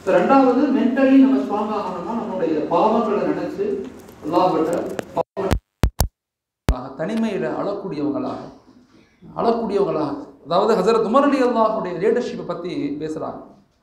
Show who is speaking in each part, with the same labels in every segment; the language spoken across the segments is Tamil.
Speaker 1: So, ரெண்டாவது மென்டலி நம்ம ஸ்ட்ராங் ஆகணும்னா நம்மளுடைய பாவங்களை நினைச்சு அல்லாஹ்விட்ட பாவங்களை தனிமையில் அழக்கூடியவங்களாக அழக்கூடியவங்களாக அதாவது ஹசரத் உமர் அலி அல்லாஹுடைய லீடர்ஷிப்பை பற்றி பேசுகிறாங்க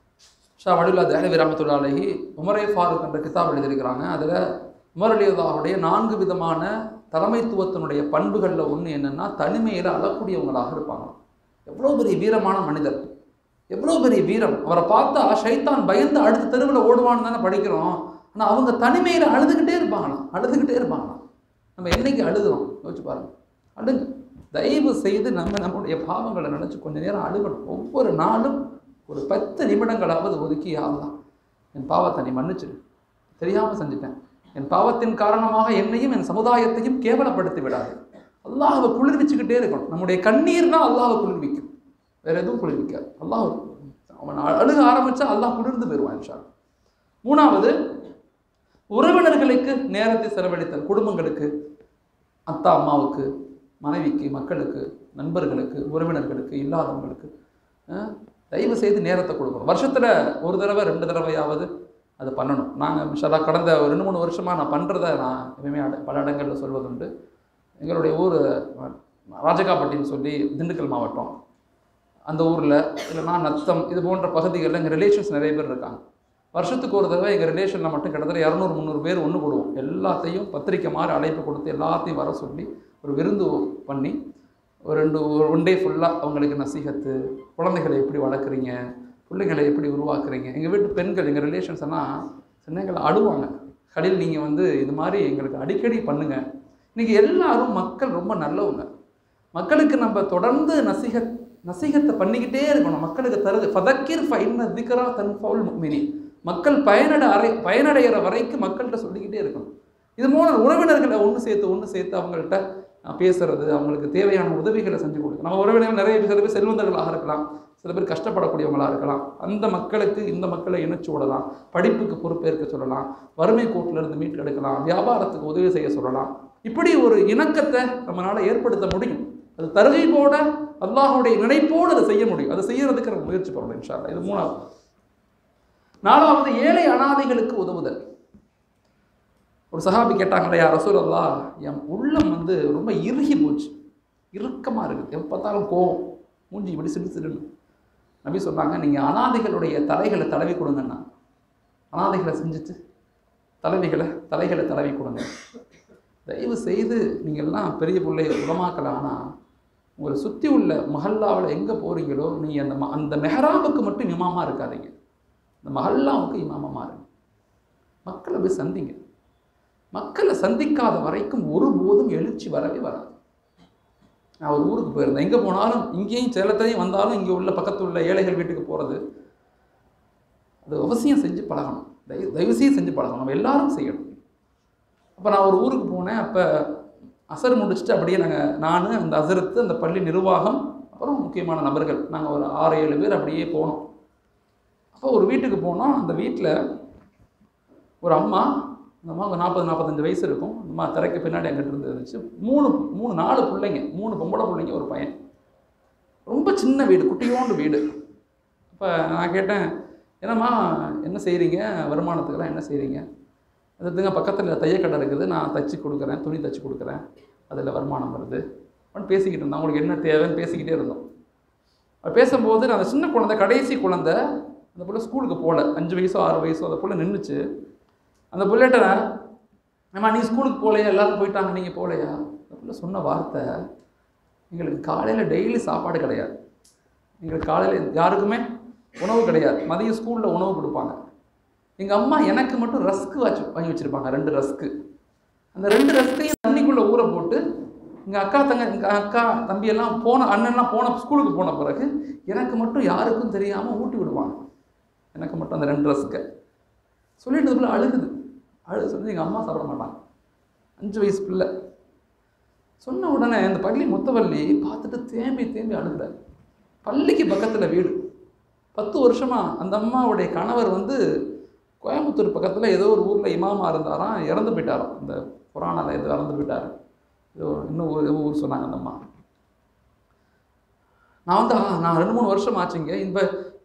Speaker 1: ஷா வடிவுல்லா தேஹலவி ரஹமத்துல்லா அலஹி உமரே ஃபாரூக் என்ற கிதாப் எழுதியிருக்கிறாங்க அதில் உமர் அலி அல்லாஹுடைய நான்கு விதமான தலைமைத்துவத்தினுடைய பண்புகளில் ஒன்று என்னென்னா தனிமையில் அழக்கூடியவங்களாக இருப்பாங்க எவ்வளோ பெரிய வீரமான மனிதர் எவ்வளோ பெரிய வீரம் அவரை பார்த்தா ஷைத்தான் பயந்து அடுத்த தெருவில் ஓடுவான்னு தானே படிக்கிறோம் ஆனால் அவங்க தனிமையில் அழுதுகிட்டே இருப்பாங்களாம் அழுதுகிட்டே இருப்பாங்களாம் நம்ம என்னைக்கு அழுதுறோம் யோசிச்சு பாருங்க அழுங்க தயவு செய்து நம்ம நம்முடைய பாவங்களை நினச்சி கொஞ்ச நேரம் அழுகணும் ஒவ்வொரு நாளும் ஒரு பத்து நிமிடங்களாவது ஒதுக்கி ஆகலாம் என் பாவத்தை நீ மன்னிச்சிடு தெரியாமல் செஞ்சுட்டேன் என் பாவத்தின் காரணமாக என்னையும் என் சமுதாயத்தையும் கேவலப்படுத்தி விடாது அல்லாஹ்வை குளிர்விச்சுக்கிட்டே இருக்கணும் நம்முடைய கண்ணீர்னா அல்லாஹ்வை குளிர்விக்கும் வேற எதுவும் குளிர்விக்காது அல்லாஹ் அவன் அழுக ஆரம்பிச்சா அல்லாஹ் குளிர்ந்து போயிடுவான் இன்ஷா அல்லாஹ். மூணாவது உறவினர்களுக்கு நேரத்தை செலவழித்தல் குடும்பங்களுக்கு அத்தா அம்மாவுக்கு மனைவிக்கு மக்களுக்கு நண்பர்களுக்கு உறவினர்களுக்கு இல்லாதவங்களுக்கு அஹ், தயவு செய்து நேரத்தை கொடுக்கணும் வருஷத்தில் ஒரு தடவை ரெண்டு தடவையாவது அதை பண்ணணும் நாங்கள் மிஷாலா கடந்த ஒரு ரெண்டு மூணு வருஷமாக நான் பண்ணுறத நான் எப்பவுமே அட- பல இடங்களில் சொல்வதுண்டு எங்களுடைய ஊர் ராஜகாப்பட்டின்னு சொல்லி திண்டுக்கல் மாவட்டம் அந்த ஊரில் இல்லைனா நத்தம் இது போன்ற பகுதிகளில் எங்கள் ரிலேஷன்ஸ் நிறைய பேர் இருக்காங்க வருஷத்துக்கு ஒரு தடவை எங்கள் ரிலேஷனில் மட்டும் கிட்டத்தட்ட இரநூறு முந்நூறு பேர் ஒன்று கூடுவோம் எல்லாத்தையும் பத்திரிக்கை மாதிரி அழைப்பு கொடுத்து எல்லாத்தையும் வர சொல்லி ஒரு விருந்து பண்ணி ஒரு ரெண்டு ஒன் டே ஃபுல்லாக அவங்களுக்கு நசீகத்து குழந்தைகளை எப்படி வளர்க்குறீங்க பிள்ளைங்களை எப்படி உருவாக்குறீங்க எங்கள் வீட்டு பெண்கள் எங்கள் ரிலேஷன்ஸ் எல்லாம் சின்னங்களை அழுவாங்க கடையில் நீங்கள் வந்து இது மாதிரி எங்களுக்கு அடிக்கடி பண்ணுங்க இன்றைக்கி எல்லாரும் மக்கள் ரொம்ப நல்லவங்க மக்களுக்கு நம்ம தொடர்ந்து நசிகத் நசிகத்தை பண்ணிக்கிட்டே இருக்கணும் மக்களுக்கு தருது ஃபதக்கிர் ஃபைன்ன திக்ரா தன்ஃபவுல் முக்மினி மக்கள் பயனட அறை பயனடைகிற வரைக்கும் மக்கள்கிட்ட சொல்லிக்கிட்டே இருக்கணும் இது மூலம் உறவினர்களை ஒன்று சேர்த்து ஒன்று சேர்த்து அவங்கள்ட்ட அஹ், பேசுறது அவங்களுக்கு தேவையான உதவிகளை செஞ்சு கொடுக்கணும் நம்ம உறவினர்கள் நிறைய பேர் சில பேர் செல்வந்தர்களாக இருக்கலாம் சில பேர் கஷ்டப்படக்கூடியவங்களாக இருக்கலாம் அந்த மக்களுக்கு இந்த மக்களை இணைச்சு விடலாம் படிப்புக்கு பொறுப்பேற்க சொல்லலாம் வறுமை கோட்டில் இருந்து மீட்டு எடுக்கலாம் வியாபாரத்துக்கு உதவி செய்ய சொல்லலாம் இப்படி ஒரு இணக்கத்தை நம்மளால் ஏற்படுத்த முடியும் அது தருகைப்போட அல்லாஹ்வுடைய நினைப்போடு அதை செய்ய முடியும் அதை செய்யறதுக்கு நம்ம முயற்சி பண்ணணும் இன்ஷா அல்லாஹ். இது மூணாவது நாலாவது ஏழை அனாதைகளுக்கு உதவுதல் ஒரு சஹாபி கேட்டாங்களே யார் ரசூல் அல்லா என் உள்ளம் வந்து ரொம்ப இறுகி போச்சு இறுக்கமாக இருக்குது எப்போ பார்த்தாலும் கோவம் மூஞ்சி இப்படி சிடு சிடுன்னு நபி சொன்னாங்க நீங்கள் அனாதைகளுடைய தலைகளை தடவி கொடுங்கண்ணா அனாதைகளை செஞ்சுட்டு தலைவிகளை தலைகளை தடவி கொடுங்க தயவு செய்து நீங்கள்லாம் பெரிய பிள்ளை உலமாக்கலாம் ஆனால் உங்களை சுற்றி உள்ள மஹல்லாவில் எங்கே போகிறீங்களோ நீங்கள் அந்த ம- அந்த மெஹராபுக்கு மட்டும் இமாமா இருக்காதீங்க இந்த மஹல்லாவுக்கு இமாமா மாறுங்க மக்களை போய் சந்திங்க மக்களை சந்திக்காத வரைக்கும் ஒருபோதும் எழுச்சி வரவே வராது நான் ஒரு ஊருக்கு போயிருந்தேன் எங்கே போனாலும் இங்கேயும் சேலத்திலையும் வந்தாலும் இங்கே உள்ள பக்கத்து உள்ள ஏழைகள் வீட்டுக்கு போகிறது அது அவசியம் செஞ்சு பழகணும் தயவு தயவுசெய்து செஞ்சு பழகணும் நம்ம எல்லாரும் செய்யணும் அப்போ நான் ஒரு ஊருக்கு போனேன் அப்போ அசர் முடிச்சுட்டு அப்படியே நாங்கள் நான் அந்த அசரத்து அந்த பள்ளி நிர்வாகம் அப்புறம் முக்கியமான நபர்கள் நாங்கள் ஒரு ஆறு ஏழு பேர் அப்படியே போனோம் அப்போ ஒரு வீட்டுக்கு போனோம் அந்த வீட்டில் ஒரு அம்மா அந்த அம்மாவுக்கு நாற்பது நாற்பத்தஞ்சு வயசு இருக்கும் அந்த அம்மா திரைக்கு பின்னாடி எங்கிட்ட இருந்து இருந்துச்சு மூணு மூணு நாலு பிள்ளைங்க மூணு பொம்பளை பிள்ளைங்க ஒரு பையன் ரொம்ப சின்ன வீடு குட்டியோண்டு வீடு அப்போ நான் கேட்டேன் என்னம்மா என்ன செய்கிறீங்க வருமானத்துக்கெல்லாம் என்ன செய்கிறீங்க அதுங்க பக்கத்தில் தையக்கடை இருக்குது நான் தச்சு கொடுக்குறேன் துணி தச்சு கொடுக்குறேன் அதில் வருமானம் வருது அப்படின்னு பேசிக்கிட்டு இருந்தோம் அவங்களுக்கு என்ன தேவைன்னு பேசிக்கிட்டே இருந்தோம் அப்ப பேசும்போது நான் அந்த சின்ன குழந்தை கடைசி குழந்தை அந்த புள்ள ஸ்கூலுக்கு போகல அஞ்சு வயசோ ஆறு வயசோ அந்த புள்ள நின்றுச்சு அந்த புள்ளைகிட்ட அம்மா நீ ஸ்கூலுக்கு போகலையா எல்லாரும் போயிட்டாங்க நீங்கள் போகலையா அந்த புள்ள சொன்ன வார்த்தை எங்களுக்கு காலையில் டெய்லி சாப்பாடு கிடையாது எங்களுக்கு காலையில் யாருக்குமே உணவு கிடையாது மதியம் ஸ்கூலில் உணவு கொடுப்பாங்க எங்கள் அம்மா எனக்கு மட்டும் ரஸ்க்கு வச்சு வாங்கி வச்சுருப்பாங்க ரெண்டு ரஸ்க்கு அந்த ரெண்டு ரஸ்க்கையும் தண்ணிக்குள்ளே ஊற போட்டு எங்கள் அக்கா தங்க எங்கள் அக்கா தம்பியெல்லாம் போன அண்ணன்லாம் போன ஸ்கூலுக்கு போன பிறகு எனக்கு மட்டும் யாருக்கும் தெரியாமல் ஊட்டி விடுவாங்க எனக்கு மட்டும் அந்த ரெண்டு ரஸ்க்கை சொல்லிட்டு இதுக்குள்ள அழுகுது அழுது சொல்லி எங்கள் அம்மா சாப்பிட மாட்டாங்க அஞ்சு வயசு பிள்ளை சொன்ன உடனே அந்த பள்ளி முத்தவள்ளி பார்த்துட்டு தேம்பி தேம்பி அழுகுறாரு பள்ளிக்கு பக்கத்தில் வீடு பத்து வருஷமா அந்த அம்மாவுடைய கணவர் வந்து கோயம்புத்தூர் பக்கத்தில் ஏதோ ஒரு ஊரில் இமாமா இருந்தாராம் இறந்து போயிட்டாராம் இந்த புராணால ஏதோ இறந்து போயிட்டாரு ஏதோ இன்னும் ஒரு ஏதோ ஊர் சொன்னாங்க அந்த அம்மா நான் வந்து ஆ, நான் ரெண்டு மூணு வருஷம் ஆச்சுங்க இந்த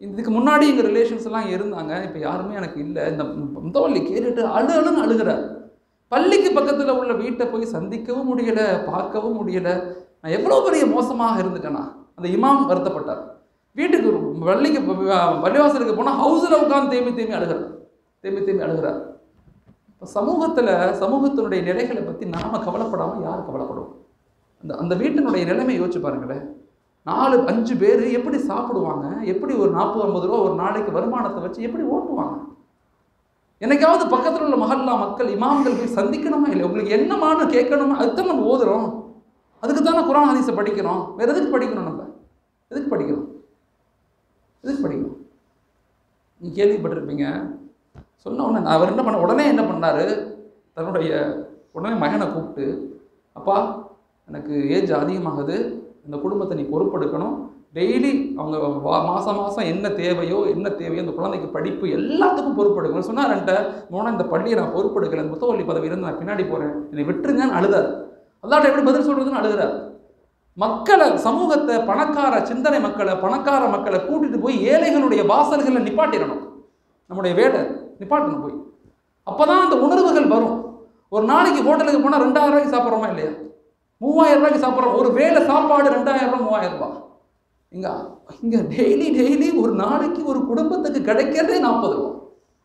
Speaker 1: இதுக்கு முன்னாடி எங்கள் ரிலேஷன்ஸ் எல்லாம் இருந்தாங்க இப்போ யாருமே எனக்கு இல்லை இந்த முந்தவள்ளி கேட்டுட்டு அழு அழுன்னு அழுகிறார் பள்ளிக்கு பக்கத்தில் உள்ள வீட்டை போய் சந்திக்கவும் முடியலை பார்க்கவும் முடியலை நான் எவ்வளோ பெரிய மோசமாக இருந்துட்டேனா அந்த இமாம் வருத்தப்பட்டார் வீட்டுக்கு பள்ளிக்கு பள்ளிவாசலுக்கு போனால் ஹவுஸில் உட்காந்து தேம்பி தேம்பி அழுகிறார் தேம்பி தேம்பி அழுகிறார் இப்போ சமூகத்தில் சமூகத்தினுடைய நிலைகளை பற்றி நாம் கவலைப்படாமல் யார் கவலைப்படுவோம் அந்த அந்த வீட்டினுடைய நிலைமை யோசிச்சு பாருங்களேன் நாலு அஞ்சு பேர் எப்படி சாப்பிடுவாங்க எப்படி ஒரு நாற்பது ஐம்பது ரூபா ஒரு நாளைக்கு வருமானத்தை வச்சு எப்படி ஓட்டுவாங்க என்னைக்காவது பக்கத்தில் உள்ள மஹல்லா மக்கள் இமாம்கள் போய் சந்திக்கணுமா இல்லை உங்களுக்கு என்னமானு கேட்கணுமா அதுதான் நம்ம ஓதுறோம் அதுக்கு தானே குரான் ஹதீஸை படிக்கிறோம் வேற எதுக்கு படிக்கணும் நம்ம எதுக்கு படிக்கிறோம் எதுக்கு படிக்கணும் நீ கேள்விப்பட்டிருப்பீங்க சொன்ன உடனே நான் அவர் என்ன பண்ண உடனே என்ன பண்ணாரு தன்னுடைய உடனே மகனை கூப்பிட்டு அப்பா எனக்கு ஏஜ் அதிகமாகுது இந்த குடும்பத்தை நீ பொறுப்பெடுக்கணும் டெய்லி அவங்க வா- மாசம் மாதம் என்ன தேவையோ என்ன தேவையோ அந்த குழந்தைக்கு படிப்பு எல்லாத்துக்கும் பொறுப்பெடுக்கணும் சொன்னார் என்கிட்ட மோனா இந்த பள்ளியை நான் பொறுப்பெடுக்கல இந்த முத்தவள்ளி பதவி இருந்து நான் பின்னாடி போகிறேன் என்னை விட்டுருங்கன்னு அழுதார் அல்லாட்ட எப்படி பதில் சொல்கிறதுன்னு அழுகிறார் மக்களை சமூகத்தை பணக்கார சிந்தனை மக்களை பணக்கார மக்களை கூட்டிட்டு போய் ஏழைகளுடைய வாசல்களில் நிப்பாட்டிடணும் நம்முடைய வேலை நிப்பாட்டணும் போய் அப்பதான் அந்த உணர்வுகள் வரும் ஒரு நாளைக்கு ஹோட்டலுக்கு போனால் ரெண்டாயிரம் ரூபாய்க்கு சாப்பிட்றோமா இல்லையா மூவாயிரம் ரூபாய்க்கு சாப்பிட்றோம் ஒரு வேளை சாப்பாடு ரெண்டாயிரம் ரூபாய் மூவாயிரம் ரூபாய் இங்க இங்க டெய்லி டெய்லி ஒரு நாளைக்கு ஒரு குடும்பத்துக்கு கிடைக்கிறதே நாற்பது ரூபா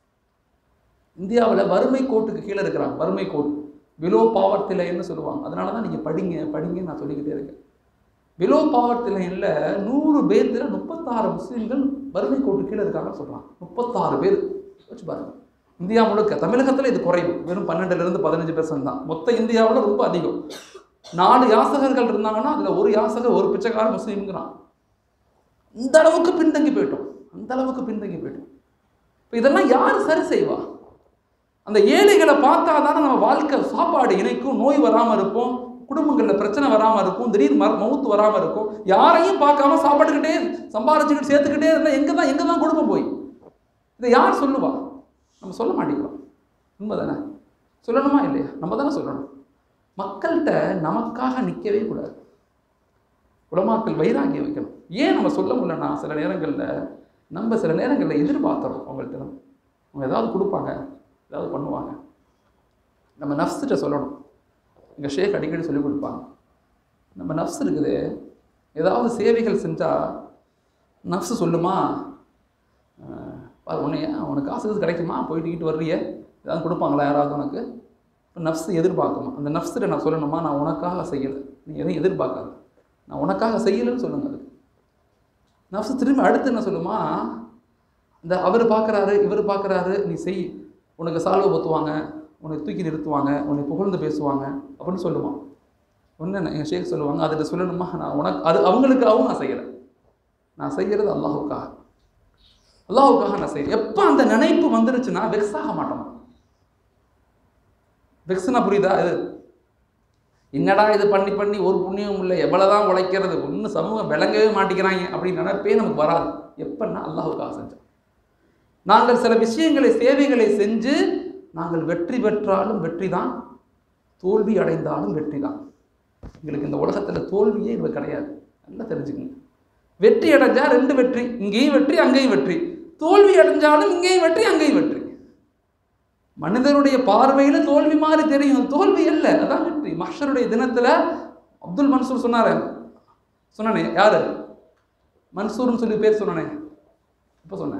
Speaker 1: இந்தியாவில் வறுமை கோட்டுக்கு கீழே இருக்கிறாங்க வறுமை கோட் பிலோ பாவர்த்தி லைன்னு சொல்லுவாங்க அதனால தான் நீங்கள் படிங்க படிங்க நான் சொல்லிக்கிட்டே இருக்கேன் பிலோ பாவர்த்தி லைனில் நூறு பேர்த்தில் முப்பத்தாறு முஸ்லீம்கள் வறுமை கோட்டு கீழே இருக்காங்கன்னு சொல்கிறாங்க முப்பத்தாறு பேர் வச்சு பாருங்க இந்தியா முழுக்க தமிழகத்தில் இது குறைவு வெறும் பன்னெண்டுலேருந்து பதினஞ்சு பெர்சன்ட் தான் மொத்த இந்தியாவில் ரொம்ப அதிகம் நாலு யாசகர்கள் இருந்தாங்கன்னா அதில் ஒரு யாசகர் ஒரு பிச்சைக்கார முஸ்லீம்ங்கிறான் இந்த அளவுக்கு பின்தங்கி போயிட்டோம் அந்த அளவுக்கு பின்தங்கி போயிட்டோம் இப்போ இதெல்லாம் யார் சரி செய்வா அந்த ஏழைகளை பார்த்தா தானே நம்ம வாழ்க்கை சாப்பாடு இணைக்கும் நோய் வராமல் இருப்போம் குடும்பங்களில் பிரச்சனை வராமல் இருக்கும் திடீர் மர மவுத்து வராமல் இருக்கும் யாரையும் பார்க்காம சாப்பாடுக்கிட்டே சம்பாரிச்சுக்கிட்டு சேர்த்துக்கிட்டே இருந்தால் எங்கே தான் எங்கே தான் குடும்பம் போய் இதை யார் சொல்லுவா நம்ம சொல்ல மாட்டேங்கிறோம் உண்மை தானே சொல்லணுமா இல்லையா நம்ம தானே சொல்லணும் மக்கள்கிட்ட நமக்காக நிற்கவே கூடாது உலமாக்கள் வைராகியம் வைக்கணும் ஏன் நம்ம சொல்ல முடியலன்னா சில நேரங்களில் நம்ம சில நேரங்களில் எதிர்பார்த்துறோம் அவங்கள்ட்ட நம்ம. அவங்க ஏதாவது கொடுப்பாங்க ஏதாவது பண்ணுவாங்க நம்ம நஃப்ஸ்கிட்ட சொல்லணும் எங்கள் ஷேக் அடிக்கடி சொல்லிக் கொடுப்பாங்க நம்ம நஃப்ஸ் இருக்குது ஏதாவது சேவைகள் செஞ்சால் நஃப்ஸ் சொல்லுமா அஹ், பாரு உன்னைய உனக்கு காசு கீசு கிடைக்குமா போயிட்டு கிட்டு வர்றியே ஏதாவது கொடுப்பாங்களா யாராவது உனக்கு இப்போ நஃப்ஸ் எதிர்பார்க்குமா அந்த நஃப்ஸ்கிட்ட நான் சொல்லணுமா நான் உனக்காக செய்யலை நீ எதையும் எதிர்பார்க்காத நான் உனக்காக செய்யலைன்னு சொல்லுங்க அதுக்கு நஃப்ஸ் திரும்பி அடுத்து என்ன சொல்லுமா இந்த அவர் பார்க்குறாரு இவர் பார்க்குறாரு நீ செய் உனக்கு சால்வை பொத்துவாங்க உன்னை தூக்கி நிறுத்துவாங்க உன்னை புகழ்ந்து பேசுவாங்க அப்படின்னு சொல்லுவான் ஒன்று எங்கள் ஷேக் சொல்லுவாங்க அதில் சொல்லணுமா நான் உனக்கு அது அவங்களுக்காகவும் நான் செய்கிறேன் நான் செய்கிறது அல்லாஹுக்காக அல்லாஹுக்காக நான் செய்கிறேன் எப்போ அந்த நினைப்பு வந்துருச்சுன்னா வெக்ஸ் ஆக மாட்டோம் வெக்ஸ்னா புரியுதா இது என்னடா இது பண்ணி பண்ணி ஒரு புண்ணியம் இல்லை எவ்வளோதான் உழைக்கிறது ஒன்றும் சமூகம் விளங்கவே மாட்டேங்கிறாங்க அப்படின்னு நினைப்பே நமக்கு வராது எப்பன்னா அல்லாஹுக்காக செஞ்சோம் நாங்கள் சில விஷயங்களை சேவைகளை செஞ்சு நாங்கள் வெற்றி பெற்றாலும் வெற்றி தான் தோல்வி அடைந்தாலும் வெற்றி தான் எங்களுக்கு இந்த உலகத்தில் தோல்வியே இது கிடையாது நல்லா தெரிஞ்சுக்கங்க வெற்றி அடைஞ்சா ரெண்டு வெற்றி இங்கேயும் வெற்றி அங்கேயும் வெற்றி தோல்வி அடைஞ்சாலும் இங்கேயும் வெற்றி அங்கேயும் வெற்றி மனிதனுடைய பார்வையில் தோல்வி மாதிரி தெரியும் தோல்வி அல்ல அதான் வெற்றி மஹ்ஷருடைய தினத்தில் அப்துல் மன்சூர் சொன்னாரு சொன்னானே யாரு மன்சூர்னு சொல்லி பேர் சொன்னானே இப்போ சொன்னேன்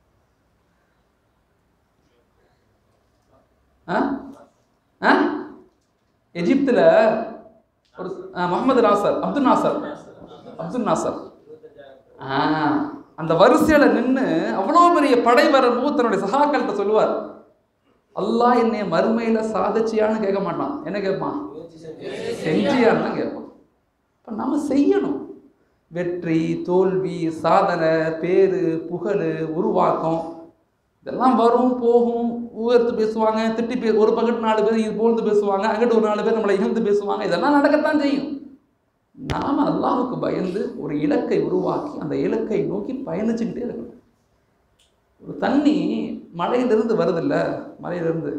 Speaker 1: ஆ ஆ எஜிப்தில் ஒரு ஆ, முகமது நாசர் அப்துல் நாசர் அப்துல் நாசர் ஆ அந்த வரிசையில் நின்று அவ்வளோ பெரிய படை வரும்போது தன்னுடைய சகாக்கள்கிட்ட சொல்லுவார் அல்லாஹ் என்னை மறுமையில் சாதிச்சியான்னு கேட்க மாட்டான் என்ன கேட்பான் செஞ்சியான்னு தான் கேட்பான் இப்போ நம்ம செய்யணும் வெற்றி தோல்வி சாதனை பேரு புகழ் உருவாக்கம் இதெல்லாம் வரும் போகும் உயர்த்து பேசுவாங்க திட்டி பே ஒரு பக்கத்து நாலு பேர் இது போழ்ந்து பேசுவாங்க அங்கிட்டு ஒரு நாலு பேர் நம்மளை இகழ்ந்து பேசுவாங்க இதெல்லாம் நடக்கத்தான் செய்யும் நாம் அல்லாஹ்வுக்கு பயந்து ஒரு இலக்கை உருவாக்கி அந்த இலக்கை நோக்கி பயணிச்சுக்கிட்டே இருக்கணும் ஒரு தண்ணி மலையிலிருந்து வருதில்ல மலையிலிருந்து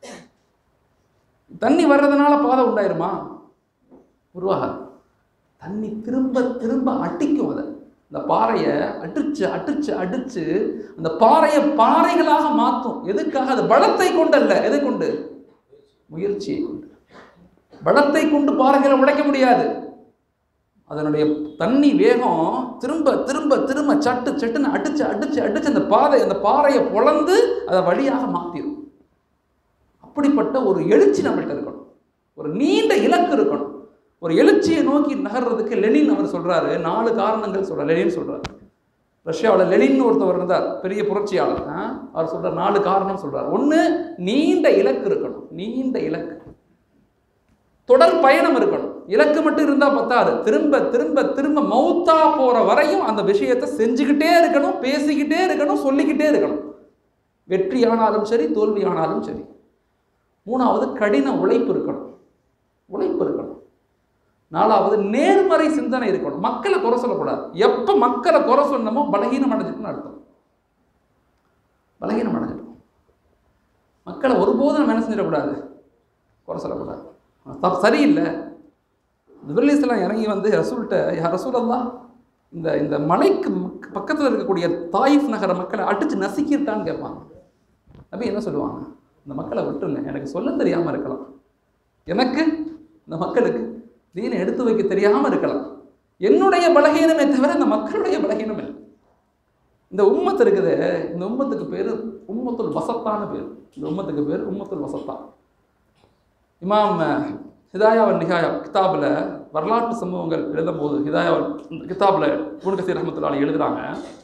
Speaker 1: தண்ணி வர்றதுனால பாதை உண்டாயிருமா உருவாகாது தண்ணி திரும்ப திரும்ப அட்டிக்கும் அதை இந்த பாறையை அடிச்சு அடிச்சு அடிச்சு அந்த பாறையை பாறைகளாக மாற்றும் எதுக்காக அது பலத்தை கொண்டல்ல எதை கொண்டு முயற்சியை கொண்டு பலத்தை கொண்டு பாறைகளை உடைக்க முடியாது அதனுடைய தண்ணி வேகம் திரும்ப திரும்ப திரும்ப சட்டு சட்டுன்னு அடிச்சு அடிச்சு அடிச்சு அந்த பாதை அந்த பாறையை பொளந்து அதை வழியாக மாற்றிடும் அப்படிப்பட்ட ஒரு எழுச்சி நம்மள்கிட்ட இருக்கணும் ஒரு நீண்ட இலக்கு இருக்கணும் ஒரு எழுச்சியை நோக்கி நகர்றதுக்கு லெனின் அவர் சொல்றாரு நாலு காரணங்கள் சொல்றார் லெனின் சொல்றாரு ரஷ்யாவில் லெனின் ஒருத்தவர் இருந்தார் பெரிய புரட்சியாளர் ஆ? அவர் சொல்றார் நாலு காரணம் சொல்றார் ஒன்று நீண்ட இலக்கு இருக்கணும் நீண்ட இலக்கு தொடர் பயணம் இருக்கணும் இலக்கு மட்டும் இருந்தா பத்தாது திரும்ப திரும்ப திரும்ப மௌத்தா போற வரையும் அந்த விஷயத்தை செஞ்சுக்கிட்டே இருக்கணும் பேசிக்கிட்டே இருக்கணும் சொல்லிக்கிட்டே இருக்கணும் வெற்றியானாலும் சரி தோல்வியானாலும் சரி மூணாவது கடின உழைப்பு இருக்கணும் உழைப்பு இருக்கணும் நாலாவது நேர்மறை சிந்தனை இருக்கணும் மக்களை குறை சொல்லக்கூடாது எப்போ மக்களை குறை சொன்னமோ பலகீனம் அடைஞ்சிட்டுன்னு அர்த்தம் பலகீனம் அடைஞ்சிட்டோம் மக்களை ஒருபோதும் நம்ம என்ன செஞ்சிடக்கூடாது குறை சொல்லக்கூடாது தப்பு சரியில்லை ஜிபர்லிஸ்லாம் இறங்கி வந்து ரசூல்கிட்ட யார் ரசூல் அல்லா இந்த இந்த மலைக்கு பக்கத்தில் இருக்கக்கூடிய தாயிஃப் நகர மக்களை அடித்து நசுக்கிட்டான்னு கேட்பாங்க நபி என்ன சொல்லுவாங்க இந்த மக்களை விட்டுருங்க எனக்கு சொல்ல தெரியாமல் இருக்கலாம் எனக்கு இந்த மக்களுக்கு தீனை எடுத்து வைக்க தெரியாமல் இருக்கலாம் என்னுடைய பலகீனமே தவிர இந்த மக்களுடைய பலகீனம் இல்லை இந்த உம்மத்து இருக்குது இந்த உம்மத்துக்கு பேர் உம்மத்துல் வசத்தான பேர் இந்த உம்மத்துக்கு பேர் உம்மத்துல் வசத்தா இமாம் ஹிதாயா நிகாயா கிதாபில் வரலாற்று சம்பவங்கள் எழுதும்போது ஹிதாயா கிதாபில் குணகசீர் ரஹமத்துல்லாலி எழுதுறாங்க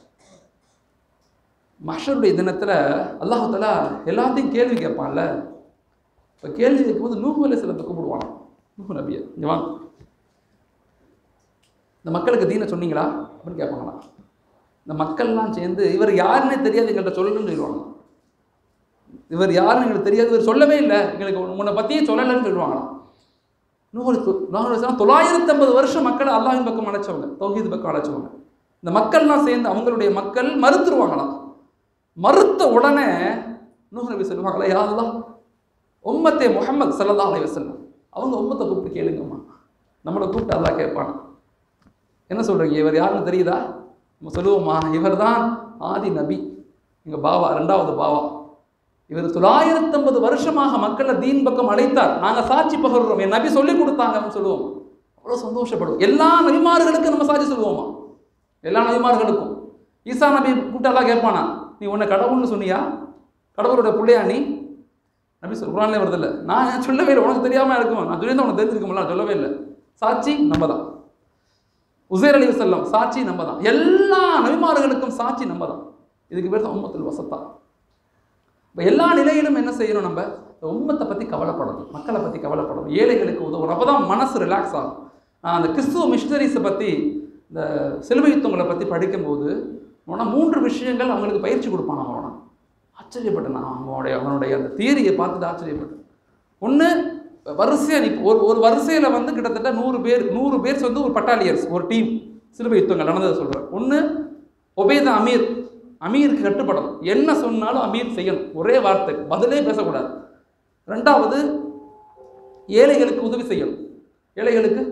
Speaker 1: மஷருடைய தினத்தில் அல்லாஹ் தஆலா எல்லாத்தையும் கேள்வி கேட்பான்ல இப்போ கேள்வி கேட்கும்போது நூஹு அலைஹிஸ்ஸலாத்தை கூப்பிடுவான் நூஹு நபியை இங்க வாங்க இந்த மக்களுக்கு தீனை சொன்னீங்களா அப்படின்னு கேட்பாங்களாம் இந்த மக்கள்லாம் சேர்ந்து இவர் யாருன்னே தெரியாது எங்கள்கிட்ட சொல்லணும்னு சொல்லுவாங்க இவர் யாருன்னு எங்களுக்கு தெரியாது இவர் சொல்லவே இல்லை எங்களுக்கு உன்னை பற்றியே சொல்லலைன்னு சொல்லுவாங்களாம் நூறு நானூறு தொள்ளாயிரத்தி ஐம்பது வருஷம் மக்களை அல்லாஹின் பக்கம் அழைச்சவங்க தௌஹீத் பக்கம் அழைச்சவங்க இந்த மக்கள்லாம் சேர்ந்து அவங்களுடைய மக்கள் மறுத்துருவாங்களாம் மறுத்த உடனே நூறு நபி சொல்லுவாங்களா யா அல்லாஹ் உம்மத்தே முஹம்மது ஸல்லல்லாஹு அலைஹி வஸல்லம் அவங்க உம்மத்தை கூப்பிட்டு கேளுங்கம்மா நம்மளை கூப்பிட்டு அல்லாஹ் கேட்பான் என்ன சொல்றீங்க இவர் யாருன்னு தெரியுதா நம்ம சொல்லுவோமா இவர்தான் ஆதி நபி எங்கள் பாவா ரெண்டாவது பாவா இவர் தொள்ளாயிரத்தம்பது வருஷமாக மக்களை தீன் பக்கம் அழைத்தார் நாங்கள் சாட்சி பகர்றோம் என் நபி சொல்லி கொடுத்தாங்கன்னு சொல்லுவோம் அவ்வளோ சந்தோஷப்படுவோம் எல்லா நபிமார்களுக்கும் நம்ம சாட்சி சொல்லுவோமா எல்லா நபிமார்களுக்கும் ஈசா நபி கூட்டெல்லாம் கேட்பானா நீ உன்னை கடவுள்னு சொன்னியா கடவுளோட பிள்ளையா நீ நபி சொல் குரான்லேயே வருதில்ல நான் ஏன் சொல்லவே இல்லை உனக்கு தெரியாமல் இருக்குமா நான் சொல்லியிருந்தா உனக்கு தெரிஞ்சிருக்கும்ல நான் சொல்லவே இல்லை சாட்சி நம்ம தான் உசேர் அலி வசல்லம் சாட்சி நம்ம தான் எல்லா நபிமார்களுக்கும் சாட்சி நம்ம தான் இதுக்கு பேர் தான் உம்மத்துல் வசத்தா இப்போ எல்லா நிலையிலும் என்ன செய்யணும் நம்ம இந்த உம்மத்தை பற்றி கவலைப்படணும் மக்களை பற்றி கவலைப்படணும் ஏழைகளுக்கு உதவணும் அப்போ தான் மனசு ரிலாக்ஸ் ஆகும் நான் அந்த கிறிஸ்துவ மிஷினரிஸை பற்றி இந்த சிலுவை யுத்தங்களை பற்றி படிக்கும்போது அவனா மூன்று விஷயங்கள் அவங்களுக்கு பயிற்சி கொடுப்பான் அவனா ஆச்சரியப்பட்டேன் நான் அவனுடைய அவனுடைய அந்த தியரியை பார்த்துட்டு ஆச்சரியப்பட்டேன் ஒன்று வரிசையாக நீ ஒரு ஒரு வரிசையில் வந்து கிட்டத்தட்ட நூறு பேர் நூறு பேர் வந்து ஒரு பட்டாலியர்ஸ் ஒரு டீம் சிலுவை யுத்தங்கள் நடந்ததை சொல்கிறேன் ஒன்று ஒபேத அமீர் அமீருக்கு கட்டுப்படணும் என்ன சொன்னாலும் அமீர் செய்யணும் ஒரே வார்த்தை பதிலே பேசக்கூடாது ரெண்டாவது ஏழைகளுக்கு உதவி செய்யணும் ஏழைகளுக்கு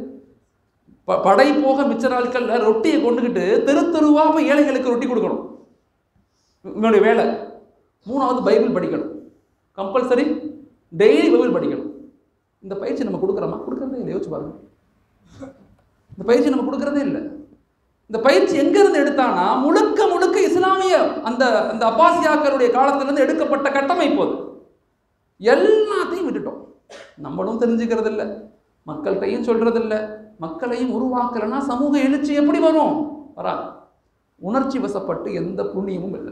Speaker 1: ப படை போக மிச்ச நாட்களில் ரொட்டியை கொண்டுக்கிட்டு தெரு தெருவாக போய் ஏழைகளுக்கு ரொட்டி கொடுக்கணும் இவனுடைய வேலை மூணாவது பைபிள் படிக்கணும் கம்பல்சரி டெய்லி பைபிள் படிக்கணும் இந்த பயிற்சி நம்ம கொடுக்குறோமா கொடுக்குறதே இல்லை யோசிச்சு பாருங்க இந்த பயிற்சி நம்ம கொடுக்குறதே இல்லை இந்த பயிற்சி எங்கேருந்து எடுத்தானா முழுக்க முழுக்க இஸ்லாமிய அந்த அந்த அப்பாசியாக்களுடைய காலத்திலிருந்து எடுக்கப்பட்ட கட்டமைப்பு அது எல்லாத்தையும் விட்டுட்டோம் நம்மளும் தெரிஞ்சுக்கிறது இல்லை மக்கள்கிட்டையும் சொல்றது இல்லை மக்களையும் உருவாக்கலைன்னா சமூக எழுச்சி எப்படி வரும் வராது உணர்ச்சி வசப்பட்டு எந்த புண்ணியமும் இல்லை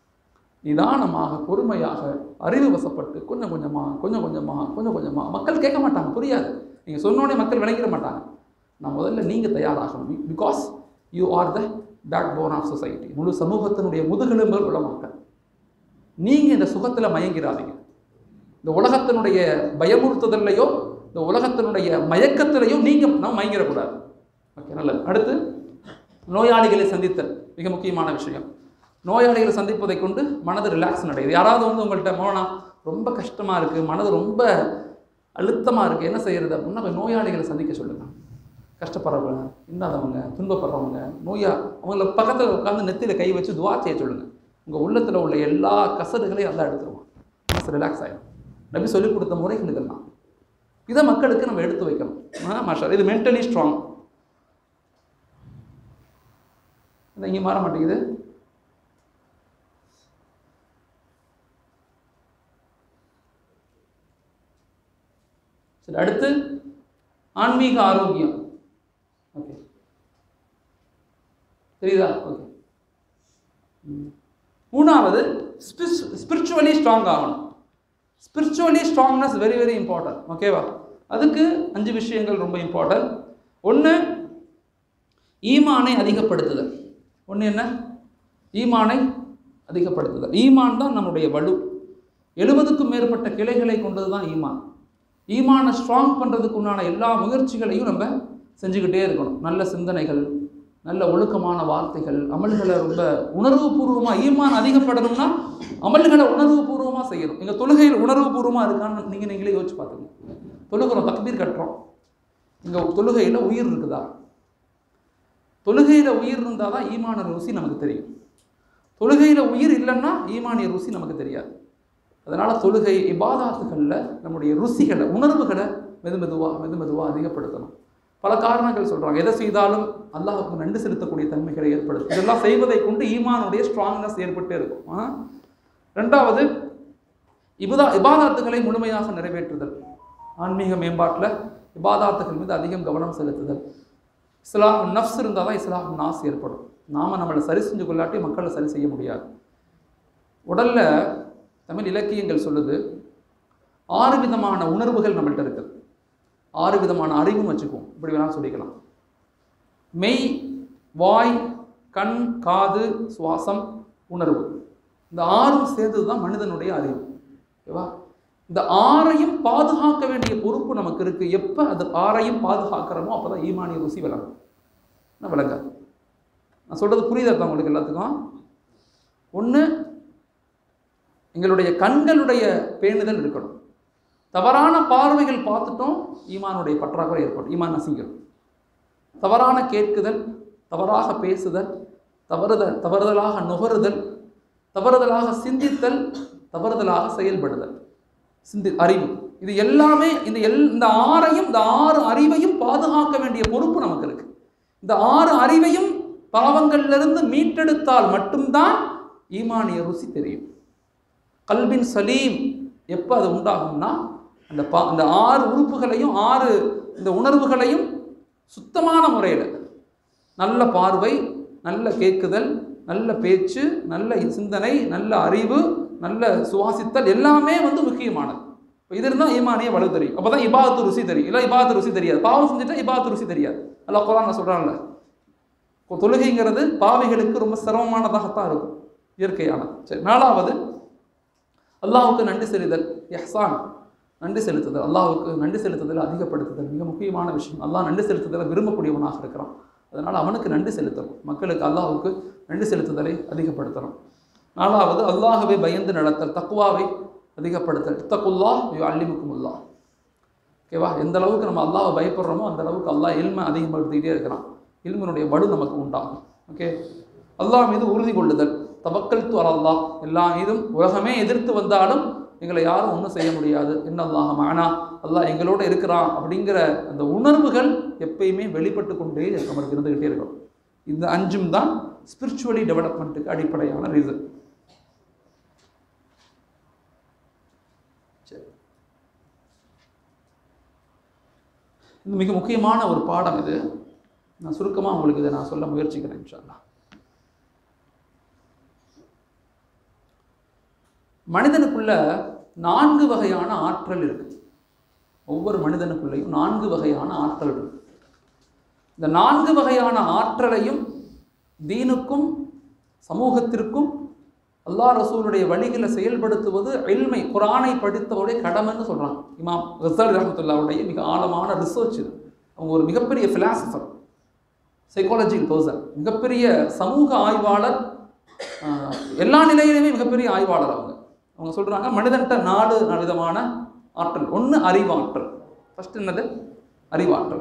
Speaker 1: நிதானமாக பொறுமையாக அறிவு வசப்பட்டு கொஞ்சம் கொஞ்சமாக கொஞ்சம் கொஞ்சமாக கொஞ்சம் கொஞ்சமாக மக்கள் கேட்க மாட்டாங்க புரியாது நீங்கள் சொன்னோடனே மக்கள் விளங்கிட மாட்டாங்க நான் முதல்ல நீங்கள் தயாராகணும் because you are the backbone of society முழு சமூகத்தினுடைய முதுகெலும்புகள் உள்ள மக்கள் நீங்கள் இந்த சுகத்தில் மயங்கிறாதீங்க இந்த உலகத்தினுடைய பயமுறுத்துதல்லையோ இந்த உலகத்தினுடைய மயக்கத்திலையோ நீங்கள் நம்ம மயங்கிடக்கூடாது ஓகே நல்லது அடுத்து நோயாளிகளை சந்தித்தல் மிக முக்கியமான விஷயம் நோயாளிகளை சந்திப்பதை கொண்டு மனது ரிலாக்ஸ் அடையுது யாராவது வந்து உங்கள்கிட்ட மோனா ரொம்ப கஷ்டமாக இருக்குது மனது ரொம்ப அழுத்தமாக இருக்குது என்ன செய்யறது அப்படின்னா போய் நோயாளிகளை சந்திக்க சொல்லுங்க கஷ்டப்படுறவங்க இன்னாதவங்க துன்பப்படுறவங்க நோயா அவங்கள பக்கத்தில் உட்காந்து நெத்தியில் கை வச்சு துவா செய்ய சொல்லுங்க உங்கள் உள்ளத்தில் உள்ள எல்லா கசடுகளையும் அதான் எடுத்துருவான் மனசு ரிலாக்ஸ் ஆகிடும் நபி சொல்லிக் கொடுத்த முறைகள் இதெல்லாம் இதை மக்களுக்கு நம்ம எடுத்து வைக்கணும் ஆ, மாஷா இது மென்டலி ஸ்ட்ராங் இங்கே மாற மாட்டேங்குது சரி அடுத்து ஆன்மீக ஆரோக்கியம் ஓகே தெரியுதா ஓகே மூணாவது ஸ்பிரிச்சுவலி ஸ்ட்ராங் ஆகணும் spiritually strongness very very important ஓகேவா அதுக்கு அஞ்சு விஷயங்கள் ரொம்ப இம்பார்ட்டன்ட் ஒன்று ஈமானை அதிகப்படுத்துதல் ஒன்று என்ன ஈமானை அதிகப்படுத்துதல் ஈமான் தான் நம்முடைய வலு எழுபதுக்கும் மேற்பட்ட கிளைகளை கொண்டது தான் ஈமான் ஈமானை ஸ்ட்ராங் பண்ணுறதுக்கு உண்டான எல்லா முயற்சிகளையும் நம்ம செஞ்சுக்கிட்டே இருக்கணும் நல்ல சிந்தனைகள் நல்ல ஒழுக்கமான வார்த்தைகள் அமல்களை ரொம்ப உணர்வுபூர்வமாக ஈமான் அதிகப்படணும்னா அமல்களை உணர்வுபூர்வமாக செய்யணும் எங்கள் தொழுகையில் உணர்வுபூர்வமாக இருக்கான்னு நீங்கள் நீங்களே யோசிச்சு பார்த்துங்க தொழுகிறோம் தக்பீர் கட்டுறோம் எங்கள் தொழுகையில் உயிர் இருக்குதா தொழுகையில் உயிர் இருந்தால் தான் ஈமான ருசி நமக்கு தெரியும் தொழுகையில் உயிர் இல்லைன்னா ஈமானிய ருசி நமக்கு தெரியாது அதனால் தொழுகை இபாதாத்துகளில் நம்முடைய ருசிகளை உணர்வுகளை மெது மெதுவாக மெது மெதுவாக அதிகப்படுத்தணும் பல காரணங்கள் சொல்கிறாங்க எதை செய்தாலும் அல்லாஹுக்கு நன்றி செலுத்தக்கூடிய தன்மைகளை ஏற்படுத்தும் இதெல்லாம் செய்வதை கொண்டு ஈமானுடைய ஸ்ட்ராங்னஸ் ஏற்பட்டே இருக்கும் ஆ? ரெண்டாவது இபுதா இபாதாத்துகளை முழுமையாக நிறைவேற்றுதல் ஆன்மீக மேம்பாட்டில் இபாதாத்துகள் மீது அதிகம் கவனம் செலுத்துதல் இஸ்லாம் நஃப்ஸ் இருந்தால் தான் இஸ்லாம் நாஸ் ஏற்படும் நாம் நம்மளை சரி செஞ்சு கொள்ளாட்டி மக்களை சரி செய்ய முடியாது உடல்ல தமிழ் இலக்கியங்கள் சொல்லுது ஆறு விதமான உணர்வுகள் நம்மள்ட்ட இருக்குது ஆறு விதமான அறிவும் வச்சுக்குவோம் இப்படி வேணாலும் சொல்லிக்கலாம் மெய் வாய் கண் காது சுவாசம் உணர்வு இந்த ஆறும் சேர்ந்தது தான் மனிதனுடைய அறிவு ஓகேவா இந்த ஆறையும் பாதுகாக்க வேண்டிய பொறுப்பு நமக்கு இருக்கு எப்போ அது ஆறையும் பாதுகாக்கிறோமோ அப்போ தான் ஈமானிய ருசி விளங்கும் என்ன விளங்காது நான் சொல்கிறது புரியுதா தான் உங்களுக்கு எல்லாத்துக்கும் ஒன்று எங்களுடைய கண்களுடைய பேணுதல் இருக்கணும் தவறான பார்வைகள் பார்த்துட்டோம் ஈமானுடைய பற்றாக்குறை ஏற்படும் ஈமான் நசிங்கும் தவறான கேட்குதல் தவறாக பேசுதல் தவறுதல் தவறுதலாக நுகருதல் தவறுதலாக சிந்தித்தல் தவறுதலாக செயல்படுதல் சிந்தி அறிவு இது எல்லாமே இந்த எல் இந்த ஆறையும் இந்த ஆறு அறிவையும் பாதுகாக்க வேண்டிய பொறுப்பு நமக்கு இருக்கு இந்த ஆறு அறிவையும் பாவங்களிலிருந்து மீட்டெடுத்தால் மட்டும்தான் ஈமானிய ருசி தெரியும் கல்பின் சலீம் எப்போ அது உண்டாகும்னா அந்த பா அந்த ஆறு உறுப்புகளையும் ஆறு இந்த உணர்வுகளையும் சுத்தமான முறையில் நல்ல பார்வை நல்ல கேட்குதல் நல்ல பேச்சு நல்ல சிந்தனை நல்ல அறிவு நல்ல சுவாசித்தல் எல்லாமே வந்து முக்கியமானது இப்போ இது இருந்தால் ஈமானிய வலு தெரியும் அப்போ தான் இபாத்து ருசி தெரியும் இல்லை இபாத்து ருசி தெரியாது பாவம் செஞ்சுட்டா இபாத்து ருசி தெரியாது அல்லா குரான் நான் சொல்கிறான்ல தொழுகைங்கிறது பாவிகளுக்கு ரொம்ப சிரமமானதாகத்தான் இருக்கும் இயற்கையானது சரி நாலாவது அல்லாஹ்வுக்கு நன்றி செலுத்தல் எஹ்சான் நன்றி செலுத்துதல் அல்லாஹ்வுக்கு நன்றி செலுத்துதல் அதிகப்படுத்துதல் மிக முக்கியமான விஷயம் அல்லாஹ் நன்றி செலுத்துதலை விரும்பக்கூடியவனாக இருக்கிறான் அதனால் அவனுக்கு நன்றி செலுத்தணும் மக்களுக்கு அல்லாஹ்வுக்கு நன்றி செலுத்துதலை அதிகப்படுத்தணும் நாலாவது அல்லாஹ்வை பயந்து நடத்தல் தக்குவாவை அதிகப்படுத்தல் தக்குல்லா அல்லிமுக்குமுல்லா ஓகேவா எந்த அளவுக்கு நம்ம அல்லாஹ்வை பயப்படுறோமோ அந்த அளவுக்கு அல்லாஹ் இல்மை அதிகப்படுத்திக்கிட்டே இருக்கிறான் இல்மினுடைய வடு நமக்கு உண்டாகும் ஓகே அல்லாஹ் மீது உறுதி கொள்ளுதல் தவக்கல் து அல்லாஹ் எல்லா மீதும் உலகமே எதிர்த்து வந்தாலும் எங்களை யாரும் ஒன்றும் செய்ய முடியாது என்ன அல்லாஹ் மானா அல்லாஹ் எங்களோட இருக்கிறான் அப்படிங்கிற அந்த உணர்வுகள் எப்பயுமே வெளிப்பட்டு கொண்டே நமக்கு இருந்துக்கிட்டே இருக்கும் இந்த அஞ்சும் தான் ஸ்பிரிச்சுவலி டெவலப்மெண்ட்டுக்கு அடிப்படையான ரீசன் சரி இது மிக முக்கியமான ஒரு பாடம் இது நான் சுருக்கமாக உங்களுக்கு இதை நான் சொல்ல முயற்சிக்கிறேன் இன்ஷா அல்லாஹ் மனிதனுக்குள்ள நான்கு வகையான ஆற்றல் இருக்கு ஒவ்வொரு மனிதனுக்குள்ளேயும் நான்கு வகையான ஆற்றல் இருக்கு இந்த நான்கு வகையான ஆற்றலையும் தீனுக்கும் சமூகத்திற்கும் அல்லாஹ் ரசூலுடைய வழிகளை செயல்படுத்துவது எல்மை குரானை படித்தவருடைய கடமைன்னு சொல்கிறாங்க இமாம் ரிசல் ரஹமத்துல்லாவுடைய மிக ஆழமான ரிசர்ச் இது அவங்க ஒரு மிகப்பெரிய ஃபிலாசபர் சைக்காலஜிக்கல் பர்சன் மிகப்பெரிய சமூக ஆய்வாளர் ஆஹ், எல்லா நிலையிலுமே மிகப்பெரிய ஆய்வாளர் அவங்க அவங்க சொல்கிறாங்க மனிதன்கிட்ட நாலு நாலு விதமான ஆற்றல் ஒன்று அறிவாற்றல் ஃபர்ஸ்ட் என்னது அறிவாற்றல்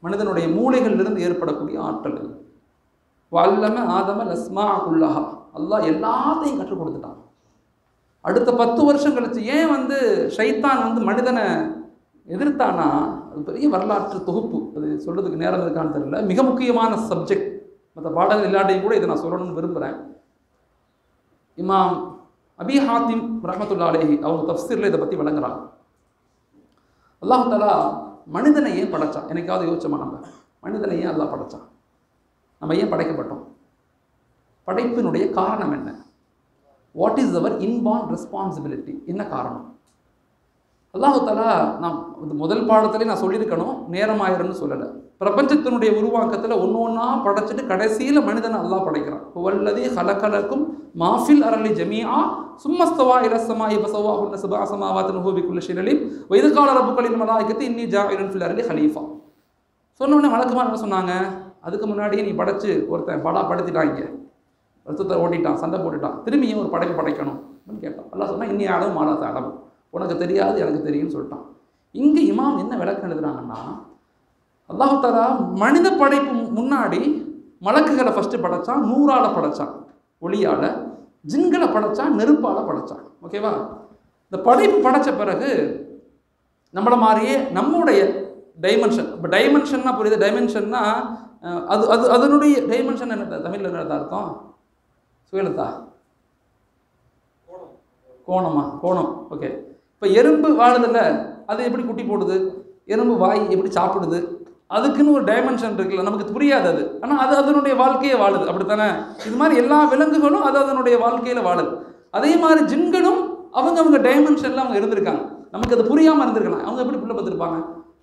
Speaker 1: மனிதனுடைய மூளைகளிலிருந்து ஏற்படக்கூடிய ஆற்றல் இது வல்லம ஆதம லஸ்மா குல்லஹா அல்லாஹ் எல்லாத்தையும் கற்றுக் கொடுத்துட்டான் அடுத்த பத்து வருஷம் கழிச்சு ஏன் வந்து ஷைத்தான் வந்து மனிதனை எதிர்த்தானா அது பெரிய வரலாற்று தொகுப்பு அது சொல்றதுக்கு நேரம் இருக்கான்னு தெரியல மிக முக்கியமான சப்ஜெக்ட் மற்ற பாடங்கள் இல்லாட்டையும் கூட இதை நான் சொல்லணும்னு விரும்புகிறேன் இமாம் அபி ஹாத்திம் ரஹமத்துல்லா அலேஹி அவங்க தஃப்சீரில் இதை பற்றி விளங்குறாங்க அல்லாஹ் தஆலா மனிதனை ஏன் படைச்சான் என்னைக்காவது யோசிச்சோமா நம்ம மனிதனை ஏன் அல்லாஹ் படைச்சான் நம்ம ஏன் படைக்கப்பட்டோம் படைப்பினுடைய காரணம் என்ன what is our inborn responsibility என்ன காரணம் அல்லாஹு தஆலா நான் இது முதல் பாடத்திலே நான் சொல்லியிருக்கணும் நேரமாயிரும்னு சொல்லலை பிரபஞ்சத்தினுடைய உருவாக்கத்தில் ஒன்று ஒன்றா படைச்சிட்டு கடைசியில் மனிதனை அல்லாஹ் படைக்கிறான் வல்லதி ஹலகலக்கும் மாஃபில் அரளி ஜமீஆ சும்மஸ்தவா இலசமா இபசவா உன்ன சுபா சமாவாத்தின் ஹூபி குல்ல ஷிரலிம் வைதுகால ரப்புகளின் மலாய்க்கத்து இன்னி ஜாயிரன் ஃபில் அரளி ஹலீஃபா சொன்ன உடனே வழக்கமாக என்ன சொன்னாங்க அதுக்கு முன்னாடியே நீ படைச்சு ஒருத்தன் படா படுத்திட்டாங்க ரத்தத்தை ஓட்டிட்டான் சண்டை போட்டுட்டான் திரும்பியும் ஒரு படைப்பு படைக்கணும் அப்படின்னு கேட்டான் அல்லாஹ் சொன்னா இன்னி அளவு மாறாத அளவு உனக்கு தெரியாது எனக்கு தெரியும்னு சொல்லிட்டான் இங்கே இமாம் என்ன விளக்கம் எழுதுறாங்கன்னா அல்லாஹு தாலா மனித படைப்பு முன்னாடி மலக்குகளை ஃபஸ்ட்டு படைச்சான் நூறால படைச்சான் ஒளியால் ஜின்களை படைச்சான் நெருப்பால் படைச்சான் ஓகேவா இந்த படைப்பு படைச்ச பிறகு நம்மளை மாதிரியே நம்முடைய டைமென்ஷன் இப்போ டைமென்ஷன்னா புரியுது டைமென்ஷன்னா அஹ், அது அது அதனுடைய டைமென்ஷன் என்ன தமிழில் என்ன அர்த்தம் சுயலதா கோணமா கோணம் ஓகே இப்போ எறும்பு வாழுதுல்ல அது எப்படி குட்டி போடுது எறும்பு வாய் எப்படி சாப்பிடுது அதுக்குன்னு ஒரு டைமென்ஷன் இருக்குல்ல நமக்கு புரியாது அது ஆனால் அது அதனுடைய வாழ்க்கையை வாழுது அப்படித்தானே இது மாதிரி எல்லா விலங்குகளும் அது அதனுடைய வாழ்க்கையில் வாழுது அதே மாதிரி ஜின்களும் அவங்க அவங்க டைமென்ஷனில் அவங்க இருந்திருக்காங்க நமக்கு அது புரியாமல் இருந்திருக்கலாம் அவங்க எப்படி புள்ள பார்த்துருப்பாங்க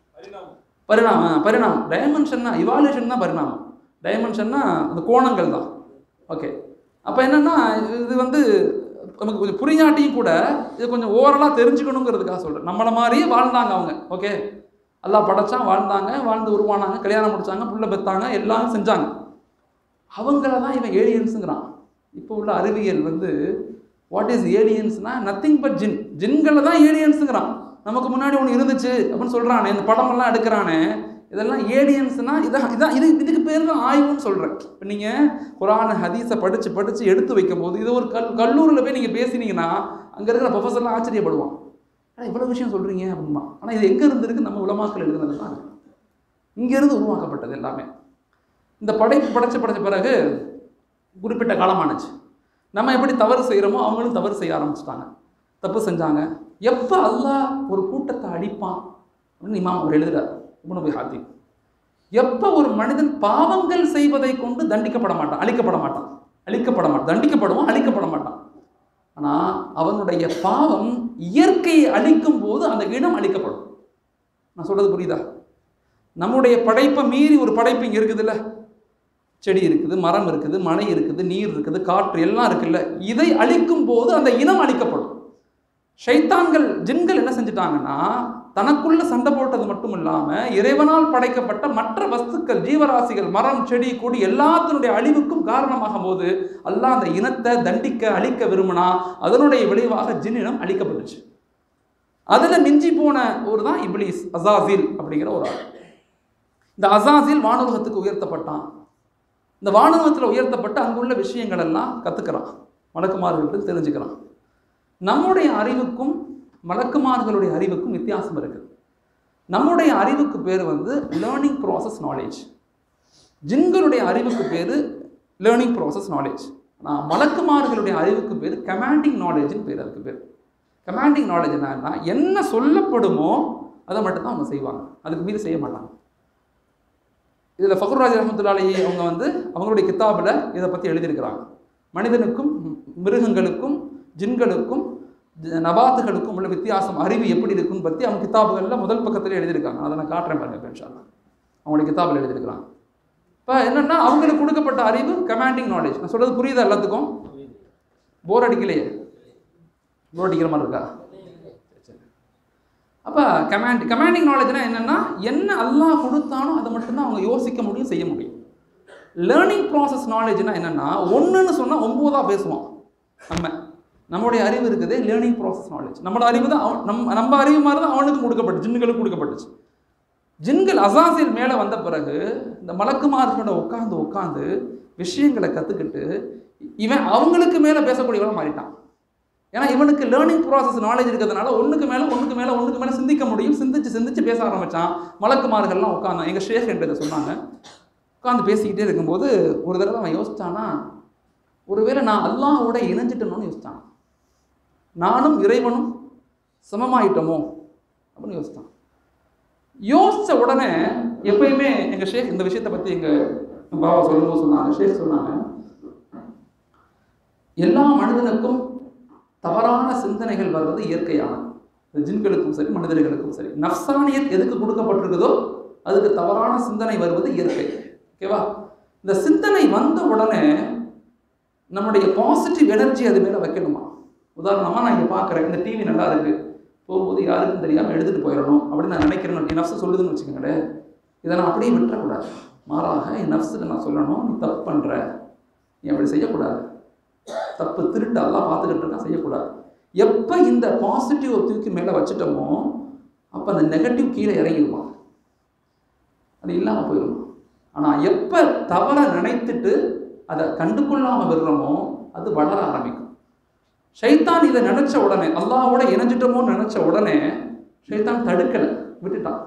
Speaker 1: பரிணாமம் பரிணாமம் டைமென்ஷன்னா இவாலுவேஷன் தான் பரிணாமம் டைமென்ஷன்னா அந்த கோணங்கள் தான் ஓகே அப்போ என்னென்னா இது வந்து நமக்கு கொஞ்சம் புரியாட்டியும் கூட இது கொஞ்சம் ஓரலாக தெரிஞ்சுக்கணுங்கிறதுக்காக சொல்கிறேன் நம்மளை மாதிரியே வாழ்ந்தாங்க அவங்க ஓகே எல்லாம் படைச்சான் வாழ்ந்தாங்க வாழ்ந்து உருவானாங்க கல்யாணம் முடிச்சாங்க புள்ள பெத்தாங்க எல்லாம் செஞ்சாங்க அவங்கள தான் இவன் ஏலியன்ஸுங்கிறான் இப்போ உள்ள அறிவியல் வந்து வாட் இஸ் ஏலியன்ஸ்னா நத்திங் பட் ஜின் ஜின்களை தான் ஏலியன்ஸுங்கிறான் நமக்கு முன்னாடி ஒன்று இருந்துச்சு அப்படின்னு சொல்கிறானே இந்த படமெல்லாம் எடுக்கிறானே இதெல்லாம் ஏலியன்ஸ்னா இதான் இதான் இது இதுக்கு பேர் தான் ஆய்வுன்னு சொல்கிறேன் இப்போ நீங்கள் குரான் ஹதீஸை படித்து படித்து எடுத்து வைக்கும்போது இது ஒரு கல் கல்லூரியில் போய் நீங்கள் பேசினீங்கன்னா அங்கே இருக்கிற ப்ரொஃபஸர்லாம் ஆச்சரியப்படுவான் ஆனால் இவ்வளோ விஷயம் சொல்கிறீங்க அப்படிமா ஆனால் இது எங்கே இருந்திருக்கு நம்ம உலமாக்கள் எழுதுனது தான் இங்கேருந்து உருவாக்கப்பட்டது எல்லாமே இந்த படைப்பு படைச்ச படைச்ச பிறகு குறிப்பிட்ட காலமானுச்சு நம்ம எப்படி தவறு செய்கிறோமோ அவங்களும் தவறு செய்ய ஆரம்பிச்சிட்டாங்க தப்பு செஞ்சாங்க எப்போ அல்லாஹ் ஒரு கூட்டத்தை அடிப்பான் அப்படின்னு இமாம் அவர் எழுதுறார் இப்னு பி ஹாத்திம் எப்போ ஒரு மனிதன் பாவங்கள் செய்வதை கொண்டு தண்டிக்கப்பட மாட்டான் அழிக்கப்பட மாட்டான் அழிக்கப்பட மாட்டான் தண்டிக்கப்படுவான் அழிக்கப்பட மாட்டான் ஆனால் அவனுடைய பாவம் இயற்கையை அழிக்கும் போது அந்த இனம் அழிக்கப்படும் நான் சொல்றது புரியுதா நம்முடைய படைப்பை மீறி ஒரு படைப்பு இங்கே இருக்குதுல்ல செடி இருக்குது மரம் இருக்குது மலை இருக்குது நீர் இருக்குது காற்று எல்லாம் இருக்குல்ல இதை அழிக்கும் போது அந்த இனம் அழிக்கப்படும் ஷைத்தான்கள் ஜின்கள் என்ன செஞ்சிட்டாங்கன்னா தனக்குள்ள சண்டை போட்டது மட்டும் இல்லாமல் இறைவனால் படைக்கப்பட்ட மற்ற வஸ்துக்கள் ஜீவராசிகள் மரம் செடி கொடி எல்லாத்தினுடைய அழிவுக்கும் காரணமாகும் போது அல்லாஹ் அந்த இனத்தை தண்டிக்க அழிக்க விரும்பினா அதனுடைய விளைவாக ஜின் இனம் அழிக்கப்பட்டுச்சு அதில் மிஞ்சி போன ஒரு தான் இப்லீஸ் அசாசில் அப்படிங்கிற ஒரு ஆள் இந்த அசாசில் வானுலகத்துக்கு உயர்த்தப்பட்டான் இந்த வானுலகத்தில் உயர்த்தப்பட்டு அங்குள்ள விஷயங்கள் எல்லாம் கற்றுக்கிறான் மலக்குமார்கள்ட்ட தெரிஞ்சுக்கிறான் நம்முடைய அறிவுக்கும் மலக்குமார்களுடைய அறிவுக்கும் வித்தியாசம் இருக்குது நம்முடைய அறிவுக்கு பேர் வந்து லேர்னிங் ப்ராசஸ் நாலேஜ் ஜின்களுடைய அறிவுக்கு பேர் லேர்னிங் ப்ராசஸ் நாலேஜ் ஆனால் மலக்குமார்களுடைய அறிவுக்கு பேர் கமாண்டிங் நாலேஜ்னு பேர் அதுக்கு பேர் கமாண்டிங் நாலேஜ் என்னன்னா என்ன சொல்லப்படுமோ அதை மட்டும்தான் அவங்க செய்வாங்க அதுக்கு மீறி செய்ய மாட்டாங்க இதில் ஃபகுர்ராஜ் ரஹமத்துல்லாலி அவங்க வந்து அவங்களுடைய கித்தாபில் இதை பற்றி எழுதியிருக்கிறாங்க மனிதனுக்கும் மிருகங்களுக்கும் ஜின்களுக்கும் ஜ- நபாத்துகளுக்கும் உள்ள வித்தியாசம் அறிவு எப்படி இருக்குன்னு பற்றி அவங்க கித்தாபுகளில் முதல் பக்கத்தில் எழுதியிருக்காங்க அதை நான் காட்டுறேன் பாருங்க இப்போ இன்ஷால்லா அவங்களுடைய கித்தாபில் எழுதியிருக்கிறாங்க இப்போ என்னென்னா அவங்களுக்கு கொடுக்கப்பட்ட அறிவு கமாண்டிங் நாலேஜ் நான் சொல்கிறது புரியுதா எல்லாத்துக்கும் போர் அடிக்கலையே போர் அடிக்கிற மாதிரி இருக்கா அப்போ கமாண்ட் கமாண்டிங் நாலேஜ்னா என்னென்னா என்ன அல்லாஹ் கொடுத்தானோ அதை மட்டும்தான் அவங்க யோசிக்க முடியும் செய்ய முடியும் லேர்னிங் ப்ராசஸ் நாலேஜ்னா என்னென்னா ஒன்றுன்னு சொன்னால் ஒம்போதாக பேசுவான் நம்ம நம்மளுடைய அறிவு இருக்குது லேர்னிங் ப்ராசஸ் நாலேஜ் நம்மளோட அறிவு தான் அவன் நம்ம நம்ம அறிவு மாதிரி தான் அவனுக்கும் கொடுக்கப்பட்டு ஜின்னுகளுக்கும் கொடுக்கப்பட்டுச்சு ஜின்கள் அசாசில் மேலே வந்த பிறகு இந்த மலக்குமார்களோட உட்காந்து உட்காந்து விஷயங்களை கற்றுக்கிட்டு இவன் அவங்களுக்கு மேலே பேசக்கூடியவன் மாறிட்டான் ஏன்னா இவனுக்கு லேர்னிங் ப்ராசஸ் நாலேஜ் இருக்கிறதுனால ஒன்றுக்கு மேலே ஒன்றுக்கு மேலே ஒன்றுக்கு மேலே சிந்திக்க முடியும் சிந்திச்சு சிந்திச்சு பேச ஆரம்பித்தான் மலக்குமார்கள்லாம் உட்காந்தான் எங்கள் ஷேக் என்றதை சொன்னாங்க உட்காந்து பேசிக்கிட்டே இருக்கும்போது ஒரு தடவை அவன் யோசிச்சானா ஒருவேளை நான் அல்லாஹ்வோட இணைஞ்சிட்டணும்னு யோசித்தான் நானும் இறைவனும் சமமாயிட்டோமோ அப்படின்னு யோசித்தான் யோசித்த உடனே எப்பயுமே எங்கள் ஷேக் இந்த விஷயத்தை பற்றி எங்கள் பாபா சொல்லும்போது சொன்னாங்க ஷேக் சொன்னாங்க எல்லா மனிதனுக்கும் தவறான சிந்தனைகள் வர்றது இயற்கையானது இது ஜின்களுக்கும் சரி மனிதர்களுக்கும் சரி நஃப்சானியத் எதுக்கு கொடுக்கப்பட்டிருக்குதோ அதுக்கு தவறான சிந்தனை வருவது இயற்கை ஓகேவா இந்த சிந்தனை வந்த உடனே நம்முடைய பாசிட்டிவ் எனர்ஜி அது மேலே வைக்கணுமா உதாரணமாக நான் இங்கே பார்க்குறேன் இந்த டிவி நல்லா இருக்கு போகும்போது யாருக்கும் தெரியாமல் எடுத்துகிட்டு போயிடணும் அப்படின்னு நான் நினைக்கிறேன் என் நஃப்ஸ் சொல்லுதுன்னு வச்சுக்கோங்களேன் இதை நான் அப்படியே விட்டுறக்கூடாது மாறாக என் நஃப்ஸுக்கு நான் சொல்லணும் நீ தப்பு பண்ணுற நீ அப்படி செய்யக்கூடாது தப்பு திருட்டு எல்லாம் பார்த்துக்கிட்டு இருக்கான் செய்யக்கூடாது எப்போ இந்த பாசிட்டிவ் தூக்கி மேலே வச்சுட்டோமோ அப்போ அந்த நெகட்டிவ் கீழே இறங்கிடுவான் அது இல்லாமல் போயிடும் ஆனால் எப்போ தவற நினைத்துட்டு அதை கண்டுகொள்ளாமல் விடுறோமோ அது வளர ஆரம்பிக்கும் ஷைத்தான் இதை நினச்ச உடனே அல்லாவோட இணைஞ்சிட்டோமோன்னு நினச்ச உடனே ஷைத்தான் தடுக்கலை விட்டுட்டான்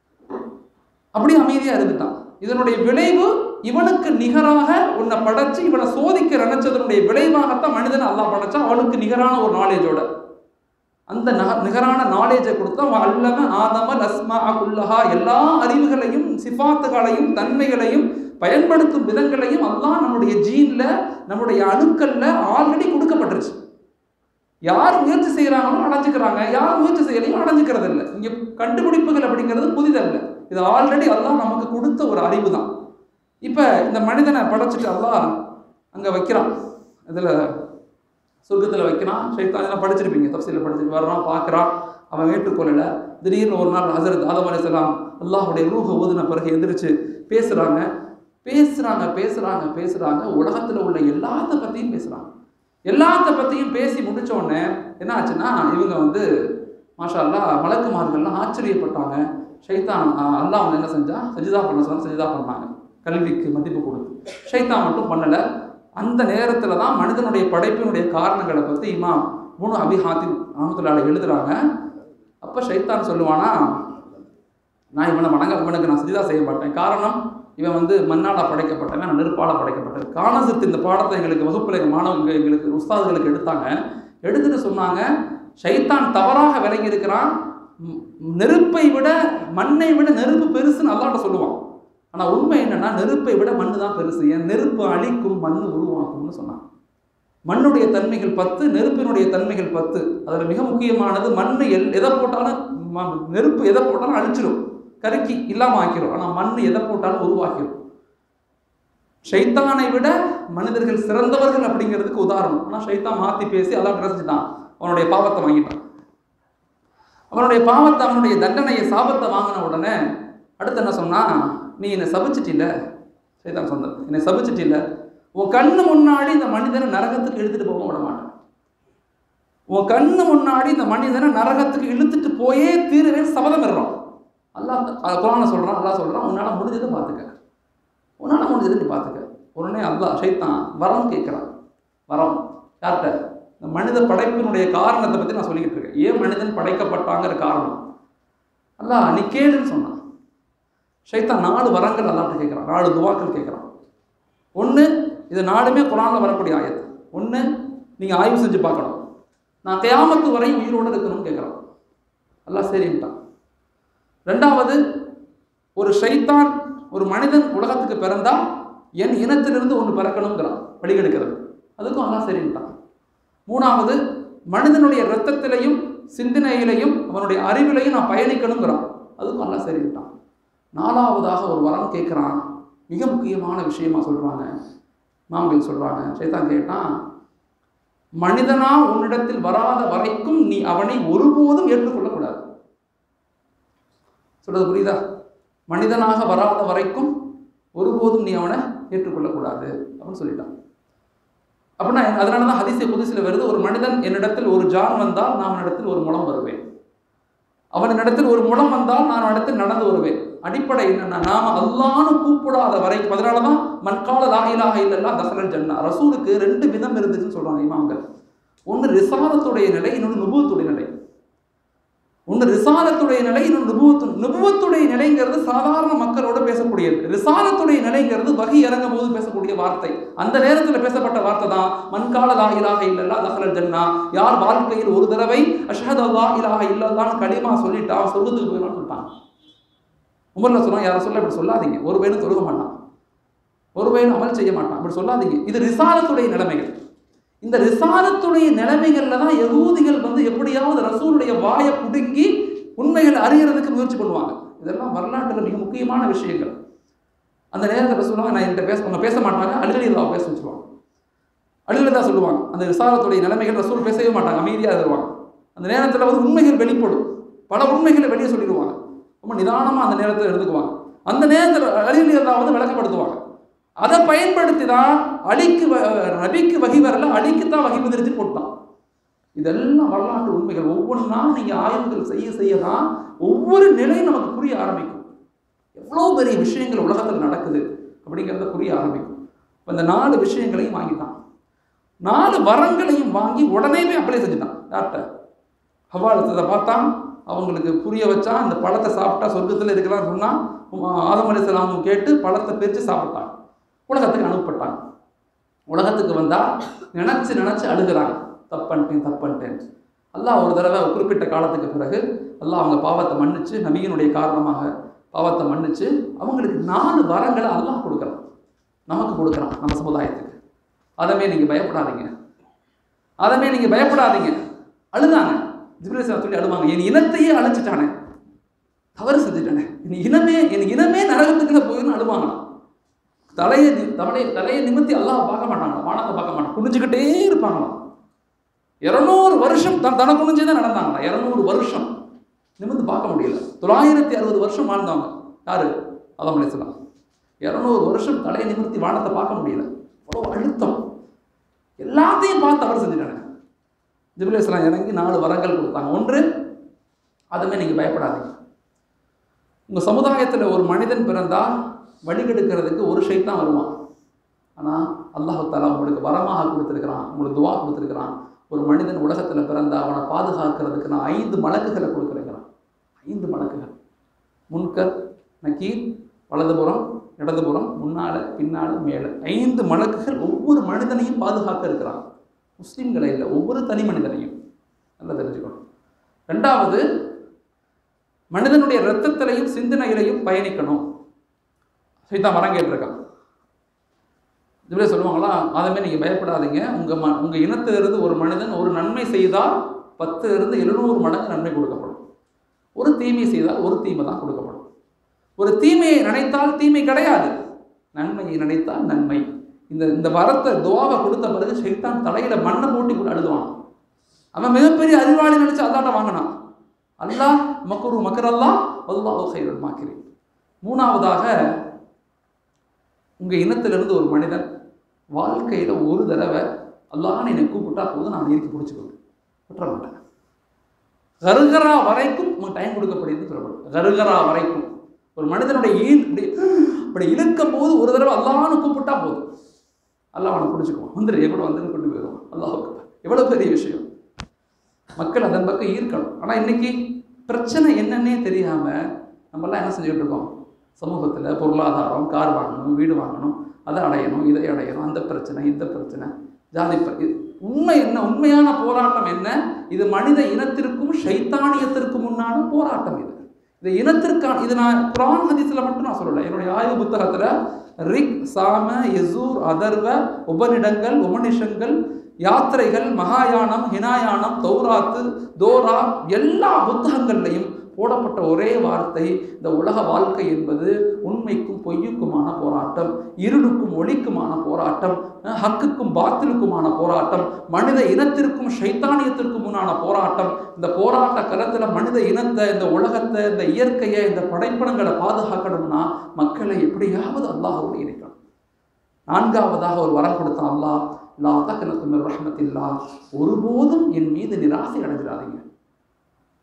Speaker 1: அப்படியே அமைதியாக இருந்துட்டான் இதனுடைய விளைவு இவனுக்கு நிகராக உன்னை படைச்சு இவனை சோதிக்க நினைச்சதனுடைய விளைவாகத்தான் மனிதன் அல்லாஹ் படைச்சான் அவனுக்கு நிகரான ஒரு நாலேஜோட அந்த நக- நிகரான நாலேஜை கொடுத்தா அல்லம ஆதம லஸ்மா குல்லஹா எல்லா அறிவுகளையும் சிஃபாத்துகளையும் தன்மைகளையும் பயன்படுத்தும் விதங்களையும் அல்லாஹ் நம்முடைய ஜீன்ல நம்முடைய அணுக்கள்ல ஆல்ரெடி கொடுக்கப்பட்டுருச்சு யார் முயற்சி செய்கிறாங்களோ அடைஞ்சுக்கிறாங்க யார் முயற்சி செய்யலையோ அடைஞ்சுக்கிறது இல்லை இங்கே கண்டுபிடிப்புகள் அப்படிங்கிறது புதிதல்ல இது ஆல்ரெடி அல்லாஹ் நமக்கு கொடுத்த ஒரு அறிவு தான் இப்போ இந்த மனிதனை படைச்சிட்டு அல்லாஹ் அங்கே வைக்கிறான் இதில் சொர்க்கத்தில் வைக்கிறான் ஷைத்தான் இதெல்லாம் படிச்சிருப்பீங்க தப்சீலில் படிச்சுட்டு வர்றான் பார்க்குறான் அவன் ஏற்றுக்கொள்ளலை திடீர்னு ஒரு நாள் ஹசரத் ஆதம் அலைஹிஸ்ஸலாம் அல்லாஹுடைய ரூஹ ஊதின பிறகு எந்திரிச்சு பேசுகிறாங்க பேசுகிறாங்க பேசுகிறாங்க பேசுகிறாங்க உலகத்தில் உள்ள எல்லாத்த பற்றியும் பேசுகிறாங்க எல்லாத்த பற்றியும் பேசி முடிச்ச உடனே என்ன ஆச்சுன்னா இவங்க வந்து மாஷா அல்லாஹ் மலக்குமார்கள்லாம் ஆச்சரியப்பட்டாங்க ஷைத்தான் ஆஹ், அல்லாஹ் வந்து என்ன செஞ்சா சஜிதா பண்ண சொன்னா சஜிதா பண்ணாங்க கல்விக்கு மதிப்பு கொடுத்து ஷைத்தான் மட்டும் பண்ணலை அந்த நேரத்தில் தான் மனிதனுடைய படைப்பினுடைய காரணங்களை பற்றி இமாம் மூணு அபிஹாத்தி அஹமத்துல்லால எழுதுறாங்க அப்போ ஷைத்தான் சொல்லுவானா நான் இவனை வணங்க இவனுக்கு நான் சஜிதா செய்ய மாட்டேன் காரணம் இவன் வந்து மண்ணால படைக்கப்பட்டவன் நான் நெருப்பால படைக்கப்பட்டவன் காணசித்து இந்த பாடத்தை எங்களுக்கு வகுப்பில் எங்கள் மாணவங்க எங்களுக்கு உஸ்தாதுகளுக்கு எடுத்தாங்க எடுத்துட்டு சொன்னாங்க ஷைத்தான் தவறாக விளங்கி இருக்கிறான் ம், நெருப்பை விட மண்ணை விட நெருப்பு பெருசுன்னு அல்லாட்ட சொல்லுவான் ஆனால் உண்மை என்னன்னா நெருப்பை விட மண்ணு தான் பெருசு ஏன் நெருப்பு அழிக்கும் மண்ணு உருவாக்கும்னு சொன்னான் மண்ணுடைய தன்மைகள் பத்து நெருப்பினுடைய தன்மைகள் பத்து அதில் மிக முக்கியமானது மண் எல் எதை போட்டாலும் ம- நெருப்பு எதை போட்டாலும் அழிச்சிடும் கருக்கி இல்லாமல் ஆக்கிரும் ஆனால் மண் எதை போட்டாலும் உருவாக்கிடும் ஷைத்தானை விட மனிதர்கள் சிறந்தவர்கள் அப்படிங்கிறதுக்கு உதாரணம் ஆனால் ஷைத்தான் மாற்றி பேசி அதான் ரசிச்சுட்டான் அவனுடைய பாவத்தை வாங்கிட்டான் அவனுடைய பாவத்தை அவனுடைய தண்டனையை சாபத்தை வாங்கின உடனே அடுத்து என்ன சொன்னா நீ என்னை சபிச்சிட்டில்ல சைதான் சொன்னது என்னை சபிச்சிட்டில்ல உன் கண்ணு முன்னாடி இந்த மனிதனை நரகத்துக்கு இழுத்துட்டு போக விட மாட்டேன் உன் கண்ணு முன்னாடி இந்த மனிதனை நரகத்துக்கு இழுத்துட்டு போயே தீருவேன் சபதம் இடுறான் அல்லாஹ் அது குரானை சொல்றான் அல்லாஹ் சொல்றான் உன்னால முடிஞ்சதை பார்த்துக்க உன்னால முடிஞ்சதை நீ பார்த்துக்க உடனே அல்லாஹ் ஷைத்தான் வரம் கேட்குறான் வரம் யார்கிட்ட இந்த மனித படைப்பினுடைய காரணத்தை பற்றி நான் சொல்லிக்கிட்டு இருக்கேன் ஏன் மனிதன் படைக்கப்பட்டாங்கிற காரணம் அல்லாஹ் நீ கேளுன்னு சொன்னான் ஷைத்தான் நாலு வரங்கள் அல்லாட்ட கேட்குறான் நாலு துவாக்கள் கேட்குறான் ஒன்று இது நாலுமே குரானில் வரக்கூடிய ஆயத்து ஒன்று நீங்கள் ஆய்வு செஞ்சு பார்க்கணும் நான் கியாமத்து வரை உயிரோடு இருக்கணும்னு கேட்குறான் அல்லாஹ் சரின்ட்டான் ரெண்டாவது ஒரு ஷைத்தான் ஒரு மனிதன் உலகத்துக்கு பிறந்தா என் இனத்திலிருந்து ஒன்று பிறக்கணுங்கிறான் வழிகெடுக்கிறது அதுக்கும் அல்லாஹ் சரின்ட்டான் மூணாவது மனிதனுடைய இரத்தத்திலையும் சிந்தனையிலையும் அவனுடைய அறிவிலையும் நான் பயணிக்கணுங்கிறான் அதுக்கும் அல்லாஹ் சரின்ட்டான் நாலாவதாக ஒரு வரம் கேட்குறான் மிக முக்கியமான விஷயமா சொல்றாங்க மாமகள் சொல்றாங்க சைத்தான் கேட்டான் மனிதனா உன்னிடத்தில் வராத வரைக்கும் நீ அவனை ஒருபோதும் ஏற்றுக்கொள்ளக்கூடாது சொல்றது புரியுதா மனிதனாக வராத வரைக்கும் ஒருபோதும் நீ அவனை ஏற்றுக்கொள்ளக்கூடாது அப்படின்னு சொல்லிட்டான் அப்படின்னா அதனால தான் ஹதீஸை புதுசில் வருது ஒரு மனிதன் என்னிடத்தில் ஒரு ஜான் வந்தால் நான் அவனிடத்தில் ஒரு முளம் வருவேன் அவனிடத்தில் ஒரு முடம் வந்தால் நான் இடத்தில் நடந்து வருவேன் அடிப்படை என்னன்னா நாம அல்லான்னு கூப்பிடாத வரைக்கும் அதனால தான் மண்கால லாயிலாக இல்லல்லா தசரல் ஜன்னா ரசூலுக்கு ரெண்டு விதம் இருந்துச்சுன்னு சொல்றாங்க இமாம்கள் ஒன்று ரிசாலத்துடைய நிலை இன்னொன்று நுபுவத்துடைய நிலை ஒன்று ரிசாலத்துடைய நிலை இன்னொன்று நுபுவத்து நுபுவத்துடைய நிலைங்கிறது சாதாரண மக்களோட பேசக்கூடியது ரிசாலத்துடைய நிலைங்கிறது வகி இறங்கும் போது பேசக்கூடிய வார்த்தை அந்த நேரத்தில் பேசப்பட்ட வார்த்தை தான் மண்கால லா இலாஹ இல்லல்லா தஹலல் ஜன்னா யார் வாழ்க்கையில் ஒரு தடவை அஷ்ஹது அல்லா இலாஹ இல்லல்லான்னு களிமா சொல்லிட்டா சொல்லுறதுக்கு போயிடலாம்னு சொல்லிட்டாங்க உமர்ல சொன்னா யாரும் சொல்ல இப்படி சொல்லாதீங்க ஒரு பையனும் தொழுக மாட்டான் ஒரு பையனும் அமல் செய்ய மாட்டான் இப்படி சொல்லாதீங்க இது ரிசாலத்துடைய நிலைமைகள் இந்த ரிசாலத்துடைய நிலைமைகள்ல தான் யகூதிகள் வந்து எப்படியாவது ரசூலுடைய வாயை புடுங்கி உண்மைகளை அறியறதுக்கு முயற்சி பண்ணுவாங்க இதெல்லாம் வரலாற்றில் மிக முக்கியமான விஷயங்கள் அந்த நேரத்தில் சொல்லுவாங்க நான் என்கிட்ட பேச அவங்க பேச மாட்டாங்க அழுகலிதா பேச வச்சுருவாங்க அழுகலிதா சொல்லுவாங்க அந்த ரிசாலத்துடைய நிலைமைகள் ரசூல் பேசவே மாட்டாங்க அமைதியாக தருவாங்க அந்த நேரத்தில் வந்து உண்மைகள் வெளிப்படும் பல உண்மைகளை வெளியே சொல்லிடுவாங்க ரொம்ப நிதானமாக அந்த நேரத்தில் எடுத்துக்குவாங்க அந்த நேரத்தில் அழுகலிதா வந்து விளக்கப்படுத்துவாங்க அதை பயன்படுத்தி தான் அலிக்கு வ- நபிக்கு வகி வரல அலிக்கு தான் வகி வந்துருச்சு போட்டான் இதெல்லாம் வரலாற்று உண்மைகள் ஒவ்வொன்றா நீங்கள் ஆய்வுகள் செய்ய செய்ய தான் ஒவ்வொரு நிலையும் நமக்கு புரிய ஆரம்பிக்கும் எவ்வளோ பெரிய விஷயங்கள் உலகத்தில் நடக்குது அப்படிங்கிறத புரிய ஆரம்பிக்கும் இப்போ இந்த நாலு விஷயங்களையும் வாங்கிட்டான் நாலு வரங்களையும் வாங்கி உடனே போய் அப்ளை செஞ்சுட்டான் யார்கிட்ட ஹவாலத்தை பார்த்தான் அவங்களுக்கு புரிய வச்சா அந்த பழத்தை சாப்பிட்டா சொர்க்கத்தில் இருக்கலாம்னு சொன்னால் ஆதம் அலிஸ்லாமும் கேட்டு பழத்தை பிரித்து சாப்பிட்டான் உலகத்துக்கு அனுப்பப்பட்டாங்க உலகத்துக்கு வந்தால் நினச்சி நினச்சி அழுகிறாங்க தப்பன்ட்டேன் தப்பன்ட்டேன் அல்லாஹ் ஒரு தடவை ஒரு குறிப்பிட்ட காலத்துக்கு பிறகு அல்லாஹ் அவங்க பாவத்தை மன்னிச்சு நபியினுடைய காரணமாக பாவத்தை மன்னிச்சு அவங்களுக்கு நாலு வரங்களை அல்லாஹ் கொடுக்குறான் நமக்கு கொடுக்குறான் நம்ம சமுதாயத்துக்கு அதமே நீங்கள் பயப்படாதீங்க அதமே நீங்கள் பயப்படாதீங்க அழுதாங்க ஜிப்ரேசன் சொல்லி அழுவாங்க என் இனத்தையே அழிச்சிட்டானே தவறு செஞ்சுட்டானே என் இனமே என் இனமே நரகத்துக்குள்ள போயின்னு அழுவாங்களாம் தலையை நி- தலையை தலையை நிமித்தி அல்லாஹ் பார்க்க மாட்டாங்க வானத்தை பார்க்க மாட்டாங்க குனிஞ்சுக்கிட்டே இருப்பாங்களாம் இரநூறு வருஷம் தன் தன குனிஞ்சே தான் நடந்தாங்களா இரநூறு வருஷம் நிமிந்து பார்க்க முடியல தொள்ளாயிரத்தி அறுபது வருஷம் வாழ்ந்தவங்க யாரு அதான் அலிஸ்லாம் இரநூறு வருஷம் தலையை நிமிர்த்தி வானத்தை பார்க்க முடியல அவ்வளோ அழுத்தம் எல்லாத்தையும் பார்த்து தவறு செஞ்சுட்டாங்க ஜிபுல் இஸ்லாம் இறங்கி நாலு வரங்கள் கொடுத்தாங்க ஒன்று அதுமே நீங்கள் பயப்படாதீங்க உங்கள் சமுதாயத்தில் ஒரு மனிதன் பிறந்தால் வழிகெடுக்கிறதுக்கு ஒரு ஷைத்தான் வருவான் ஆனால் அல்லாஹ் தாலா உங்களுக்கு வரமாக கொடுத்துருக்கிறான் உங்களுக்கு துவா கொடுத்துருக்கிறான் ஒரு மனிதன் உலகத்தில் பிறந்தா அவனை பாதுகாக்கிறதுக்கு நான் ஐந்து மலக்குகளை கொடுக்குறேங்கிறான் ஐந்து மலக்குகள் முன்கர் நக்கீர் வலதுபுறம் இடதுபுறம் முன்னால பின்னால மேலே ஐந்து மலக்குகள் ஒவ்வொரு மனிதனையும் பாதுகாக்க இருக்கிறான் முஸ்லீம்களை இல்லை ஒவ்வொரு தனி மனிதனையும் நல்லா தெரிஞ்சுக்கணும் ரெண்டாவது மனிதனுடைய இரத்தத்திலையும் சிந்தனையிலையும் பயணிக்கணும் சைத்தான் வரம் கேட்டிருக்கான் இதுவே சொல்லுவாங்களா அதுமே நீங்கள் பயப்படாதீங்க உங்கள் ம உங்கள் இனத்திலிருந்து ஒரு மனிதன் ஒரு நன்மை செய்தால் பத்து இருந்து எழுநூறு மடங்கு நன்மை கொடுக்கப்படும் ஒரு தீமை செய்தால் ஒரு தீமை தான் கொடுக்கப்படும் ஒரு தீமையை நினைத்தால் தீமை கிடையாது நன்மையை நினைத்தால் நன்மை இந்த இந்த வரத்தை துவாவை கொடுத்த பிறகு ஷைத்தான் தலையில மண்ணை போட்டி கூட அழுதுவான் அவன் மிகப்பெரிய அறிவாளி நினைச்சு அல்லாட்ட வாங்கினான் அல்லாஹ் மக்குரு மக்கரல்லா அல்லாஹ் ஹைரல் மாக்கிறேன் மூணாவதாக உங்கள் இனத்திலிருந்து ஒரு மனிதன் வாழ்க்கையில் ஒரு தடவை அல்லாஹ்னு என்னை கூப்பிட்டா போதும் நான் இறுக்கி பிடிச்சிக்குவேன் விட்டுற மாட்டேன் கருகரா வரைக்கும் உங்களுக்கு டைம் கொடுக்கப்படுது சொல்லப்படும் கருகரா வரைக்கும் ஒரு மனிதனுடைய ஈல் இப்படி இப்படி இழுக்கும் போது ஒரு தடவை அல்லாஹ்னு கூப்பிட்டா போதும் அல்லாஹ் அவனை பிடிச்சிக்குவான் வந்துரு எவ்வளோ வந்து கொண்டு போயிடுவான் அல்லாஹுக்கு எவ்வளோ பெரிய விஷயம் மக்கள் அதன் பக்கம் ஈர்க்கணும் ஆனால் இன்னைக்கு பிரச்சனை என்னன்னே தெரியாமல் நம்மலாம் என்ன செஞ்சுக்கிட்டு இருக்கோம் சமூகத்தில் பொருளாதாரம் கார் வாங்கணும் வீடு வாங்கணும் அதை அடையணும் இதை அடையணும் அந்த பிரச்சனை இந்த பிரச்சனை ஜாதி பிர- இது உண்மை என்ன உண்மையான போராட்டம் என்ன இது மனித இனத்திற்கும் ஷைத்தானியத்திற்கும் உண்டான போராட்டம் இது இது இனத்திற்கான இது நான் குரான் ஹதீஸில் மட்டும் நான் சொல்லலை என்னுடைய ஆய்வு புத்தகத்தில் ரிக் சாம யசூர் அதர்வ உபநிடங்கள் உபனிஷங்கள் யாத்திரைகள் மகாயானம் ஹினாயானம் தௌராத்து தோரா எல்லா புத்தகங்கள்லையும் போடப்பட்ட ஒரே வார்த்தை இந்த உலக வாழ்க்கை என்பது உண்மைக்கும் பொய்யுக்குமான போராட்டம் இருளுக்கும் ஒளிக்குமான போராட்டம் அஹ், ஹக்குக்கும் பாத்திலுக்குமான போராட்டம் மனித இனத்திற்கும் ஷைத்தானியத்திற்கும் முன்னான போராட்டம் இந்த போராட்ட களத்தில் மனித இனத்தை இந்த உலகத்தை இந்த இயற்கையை இந்த படைப்படங்களை பாதுகாக்கணும்னா மக்களை எப்படியாவது அல்லாஹோடு இணைக்கணும் நான்காவதாக ஒரு வரம் கொடுத்தான் அல்லாஹ் லா தக்கனத்து மிர் ரஹ்மத்தில்லா ஒருபோதும் என் மீது நிராசை அடைஞ்சிடாதீங்க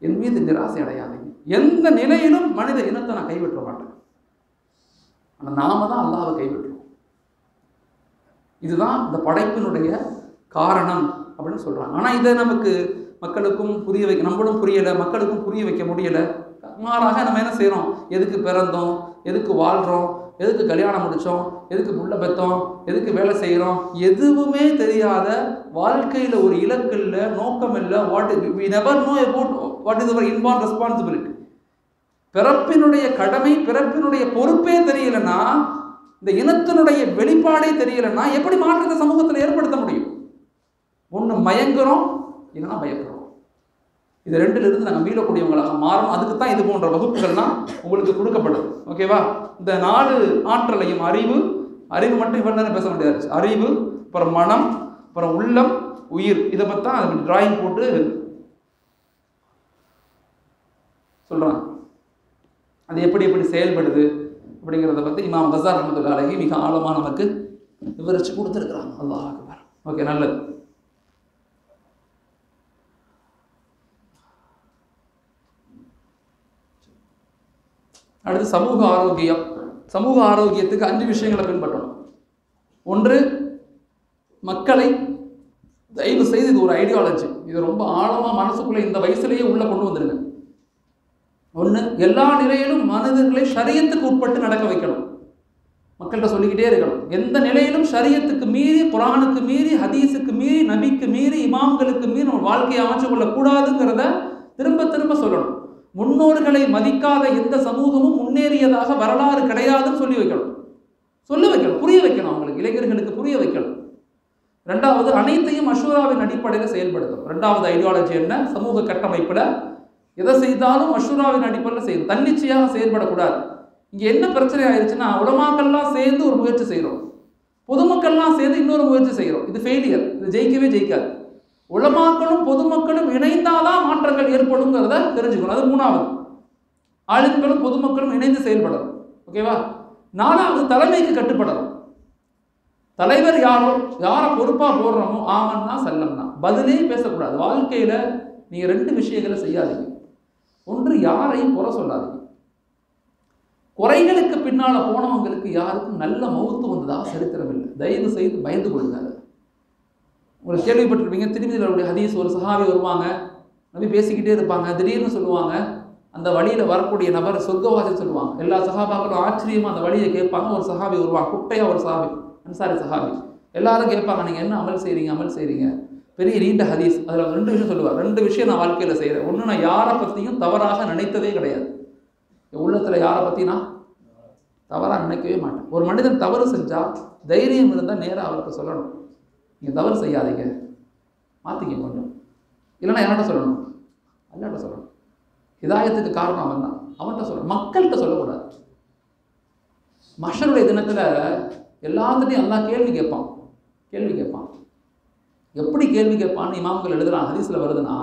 Speaker 1: என் மீது நிராசை அடையாதீங்க எந்த நிலையிலும் மனித இனத்தை நான் கைவிட்ட மாட்டேன் ஆனால் நாம தான் அல்லாவை கைவிட்டுருவோம் இதுதான் இந்த படைப்பினுடைய காரணம் அப்படின்னு சொல்றாங்க ஆனால் இதை நமக்கு மக்களுக்கும் புரிய வைக்க நம்மளும் புரியலை மக்களுக்கும் புரிய வைக்க முடியலை மாறாக நம்ம என்ன செய்கிறோம் எதுக்கு பிறந்தோம் எதுக்கு வாழ்கிறோம் எதுக்கு கல்யாணம் முடித்தோம் எதுக்கு புள்ள பெத்தோம் எதுக்கு வேலை செய்கிறோம் எதுவுமே தெரியாத வாழ்க்கையில் ஒரு இலக்கு இல்லை நோக்கம் இல்லை what we never know about what is our inborn responsibility பிறப்பினுடைய கடமை பிறப்பினுடைய பொறுப்பே தெரியலன்னா இந்த இனத்தினுடைய வெளிப்பாடே தெரியலன்னா எப்படி மாற்றத்தை சமூகத்தில் ஏற்படுத்த முடியும் ஒன்று மயங்குறோம் இல்லைன்னா பயப்படுறோம் இது ரெண்டுல இருந்து நாங்கள் மீளக்கூடியவங்களாக மாறணும் அதுக்கு தான் இது போன்ற வகுப்புகள்லாம் உங்களுக்கு கொடுக்கப்படும் ஓகேவா இந்த நாலு ஆற்றலையும் அறிவு அறிவு மட்டும் இவ்வளோ நேரம் பேச முடியாது அறிவு அப்புறம் மனம் அப்புறம் உள்ளம் உயிர் இதை பற்றி தான் டிராயிங் போட்டு சொல்கிறாங்க அது எப்படி எப்படி செயல்படுது அப்படிங்கிறத பற்றி இமாம் கசார் அஹமதுல்லா அலஹி மிக ஆழமாக நமக்கு விவரித்து கொடுத்துருக்குறாங்க அல்லாஹ் அக்பர் ஓகே நல்லது அடுத்து சமூக ஆரோக்கியம் சமூக ஆரோக்கியத்துக்கு அஞ்சு விஷயங்களை பின்பற்றணும் ஒன்று மக்களை தயவு செய்து இது ஒரு ஐடியாலஜி இது ரொம்ப ஆழமாக மனசுக்குள்ளே இந்த வயசுலேயே உள்ளே கொண்டு வந்துடுங்க ஒன்று எல்லா நிலையிலும் மனிதர்களை ஷரியத்துக்கு உட்பட்டு நடக்க வைக்கணும் மக்கள்கிட்ட சொல்லிக்கிட்டே இருக்கணும் எந்த நிலையிலும் ஷரியத்துக்கு மீறி குரானுக்கு மீறி ஹதீஸுக்கு மீறி நபிக்கு மீறி இமாம்களுக்கு மீறி நம்ம வாழ்க்கையை அமைச்சு கொள்ளக்கூடாதுங்கிறத திரும்ப திரும்ப சொல்லணும் முன்னோர்களை மதிக்காத எந்த சமூகமும் முன்னேறியதாக வரலாறு கிடையாதுன்னு சொல்லி வைக்கணும் சொல்ல வைக்கணும் புரிய வைக்கணும் அவங்களுக்கு இளைஞர்களுக்கு புரிய வைக்கணும் ரெண்டாவது அனைத்தையும் அஷூராவின் அடிப்படையில் செயல்படுத்தணும் ரெண்டாவது ஐடியாலஜி என்ன சமூக கட்டமைப்பில் எதை செய்தாலும் அஷூராவின் அடிப்படையில் செய்யணும் தன்னிச்சையாக செயல்படக்கூடாது இங்கே என்ன பிரச்சனை ஆயிடுச்சுன்னா உலமாக்கள்லாம் சேர்ந்து ஒரு முயற்சி செய்கிறோம் பொதுமக்கள்லாம் சேர்ந்து இன்னொரு முயற்சி செய்கிறோம் இது ஃபெயிலியர் இது ஜெயிக்கவே ஜெயிக்காது உலமாக்களும் பொதுமக்களும் இணைந்தாதான் மாற்றங்கள் ஏற்படுங்கிறத தெரிஞ்சுக்கணும் அது மூணாவது ஆளுங்களும் பொதுமக்களும் இணைந்து செயல்படணும் ஓகேவா நாலாவது தலைமைக்கு கட்டுப்படணும் தலைவர் யாரோ யாரை பொறுப்பாக போடுறோமோ ஆமன்னா செல்லம்னா பதிலே பேசக்கூடாது வாழ்க்கையில் நீங்கள் ரெண்டு விஷயங்களை செய்யாதீங்க ஒன்று யாரையும் குறை சொல்லாதீங்க குறைகளுக்கு பின்னால் போனவங்களுக்கு யாருக்கும் நல்ல மௌத்து வந்ததாக சரித்திரம் இல்லை தயவு செய்து பயந்து கொள்ளுங்க அதை உங்களுக்கு கேள்விப்பட்டிருப்பீங்க திருமதிகளுடைய ஹதீஸ் ஒரு சஹாபி வருவாங்க நபி பேசிக்கிட்டே இருப்பாங்க திடீர்னு சொல்லுவாங்க அந்த வழியில் வரக்கூடிய நபர் சொர்க்கவாசி சொல்லுவாங்க எல்லா சஹாபாக்களும் ஆச்சரியமாக அந்த வழியை கேட்பாங்க ஒரு சஹாபி வருவாங்க குட்டையாக ஒரு சஹாபி அன்சாரி சஹாபி எல்லாரும் கேட்பாங்க நீங்கள் என்ன அமல் செய்கிறீங்க அமல் செய்கிறீங்க பெரிய நீண்ட ஹதீஸ் அதில் ரெண்டு விஷயம் சொல்லுவார் ரெண்டு விஷயம் நான் வாழ்க்கையில் செய்கிறேன் ஒன்று நான் யாரை பற்றியும் தவறாக நினைத்ததே கிடையாது என் உள்ளத்தில் யாரை பற்றி நான் தவறாக நினைக்கவே மாட்டேன் ஒரு மனிதன் தவறு செஞ்சால் தைரியம் இருந்தால் நேராக அவருக்கு சொல்லணும் நீங்கள் தவறு செய்யாதீங்க மாற்றிக்க கொஞ்சம் இல்லைன்னா யார்கிட்ட சொல்லணும் அல்லாட்ட சொல்லணும் ஹிதாயத்துக்கு காரணம் அவன் தான் அவன்கிட்ட சொல்லணும் மக்கள்கிட்ட சொல்லக்கூடாது மஷருடைய தினத்தில் எல்லாத்துட்டையும் எல்லாம் கேள்வி கேட்பான் கேள்வி கேட்பான் எப்படி கேள்வி கேட்பான்னு இமாம்கள் எழுதுறான் ஹதீஸில் வருதுன்னா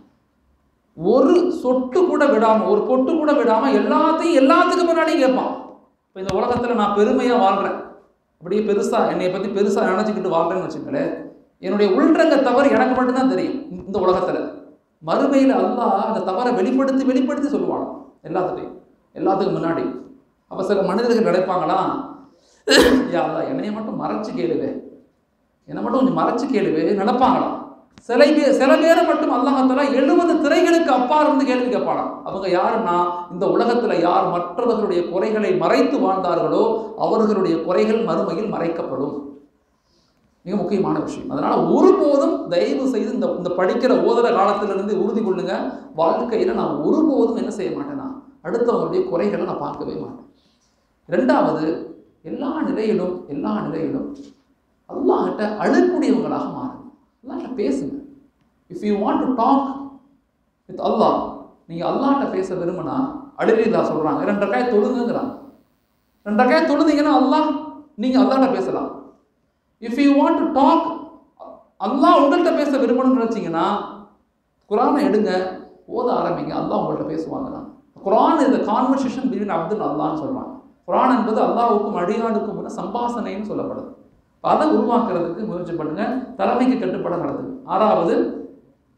Speaker 1: ஒரு சொட்டு கூட விடாமல் ஒரு பொட்டு கூட விடாமல் எல்லாத்தையும் எல்லாத்துக்கு முன்னாடியும் கேட்பான் இப்போ இந்த உலகத்தில் நான் பெருமையாக வாழ்கிறேன் அப்படியே பெருசாக என்னை பற்றி பெருசாக நினச்சிக்கிட்டு வாழ்கிறேன்னு வச்சுக்கங்களேன் என்னுடைய உள்ரங்க தவறு எனக்கு மட்டும்தான் தெரியும் இந்த உலகத்தில் மறுமையில் அல்லாஹ் அந்த தவறை வெளிப்படுத்தி வெளிப்படுத்தி சொல்லுவான் எல்லாத்துட்டையும் எல்லாத்துக்கும் முன்னாடி அப்போ சில மனிதர்கள் நினைப்பாங்களா யா அல்லாஹ் என்னைய மட்டும் மறைச்சு கேளுவே என்னை மட்டும் கொஞ்சம் மறைச்சு கேளுவே நினைப்பாங்களாம் சில பேர் சில பேரை மட்டும் அல்லாஹால எழுபது திரைகளுக்கு அப்பா இருந்து கேள்வி கேட்பானாம் அவங்க யாருன்னா இந்த உலகத்துல யார் மற்றவர்களுடைய குறைகளை மறைத்து வாழ்ந்தார்களோ அவர்களுடைய குறைகள் மறுமையில் மறைக்கப்படும் மிக முக்கியமான விஷயம் அதனால ஒருபோதும் தயவு செய்து இந்த இந்த படிக்கிற ஓதுற காலத்திலிருந்து உறுதி கொள்ளுங்க வாழ்க்கையில நான் ஒருபோதும் என்ன செய்ய மாட்டேன்னா அடுத்தவங்களுடைய குறைகளை நான் பார்க்கவே மாட்டேன் ரெண்டாவது எல்லா நிலையிலும் எல்லா நிலையிலும் அல்லாஹ்கிட்ட அழக்கூடியவங்களாக மாறுங்க அல்லாஹ்கிட்ட பேசுங்க if you want to talk with Allah நீங்கள் அல்லாஹ்கிட்ட பேச விரும்பினா அடிலீலா சொல்கிறாங்க ரெண்டு ரக்காய் தொழுங்குங்கிறாங்க ரெண்டு ரக்காய் தொழுந்தீங்கன்னா அல்லாஹ் நீங்கள் அல்லாஹ்கிட்ட பேசலாம் if you want to talk Allah உங்கள்கிட்ட பேச விரும்பணும்னு நினச்சிங்கன்னா குரானை எடுங்க ஓத ஆரம்பிங்க அல்லாஹ் உங்கள்கிட்ட பேசுவாங்க தான் குரான் இந்த கான்வர்சேஷன் பிட்வீன் அப்துல் அல்லான்னு சொல்கிறாங்க குரான் என்பது அல்லாஹ்வுக்கும் அடியானுக்கும் உள்ள சம்பாசனைன்னு சொல்லப்படுது அப்ப அதை உருவாக்குறதுக்கு முயற்சி பண்ணுங்க தலைமைக்கு கட்டுப்பட நடத்துங்க ஆறாவது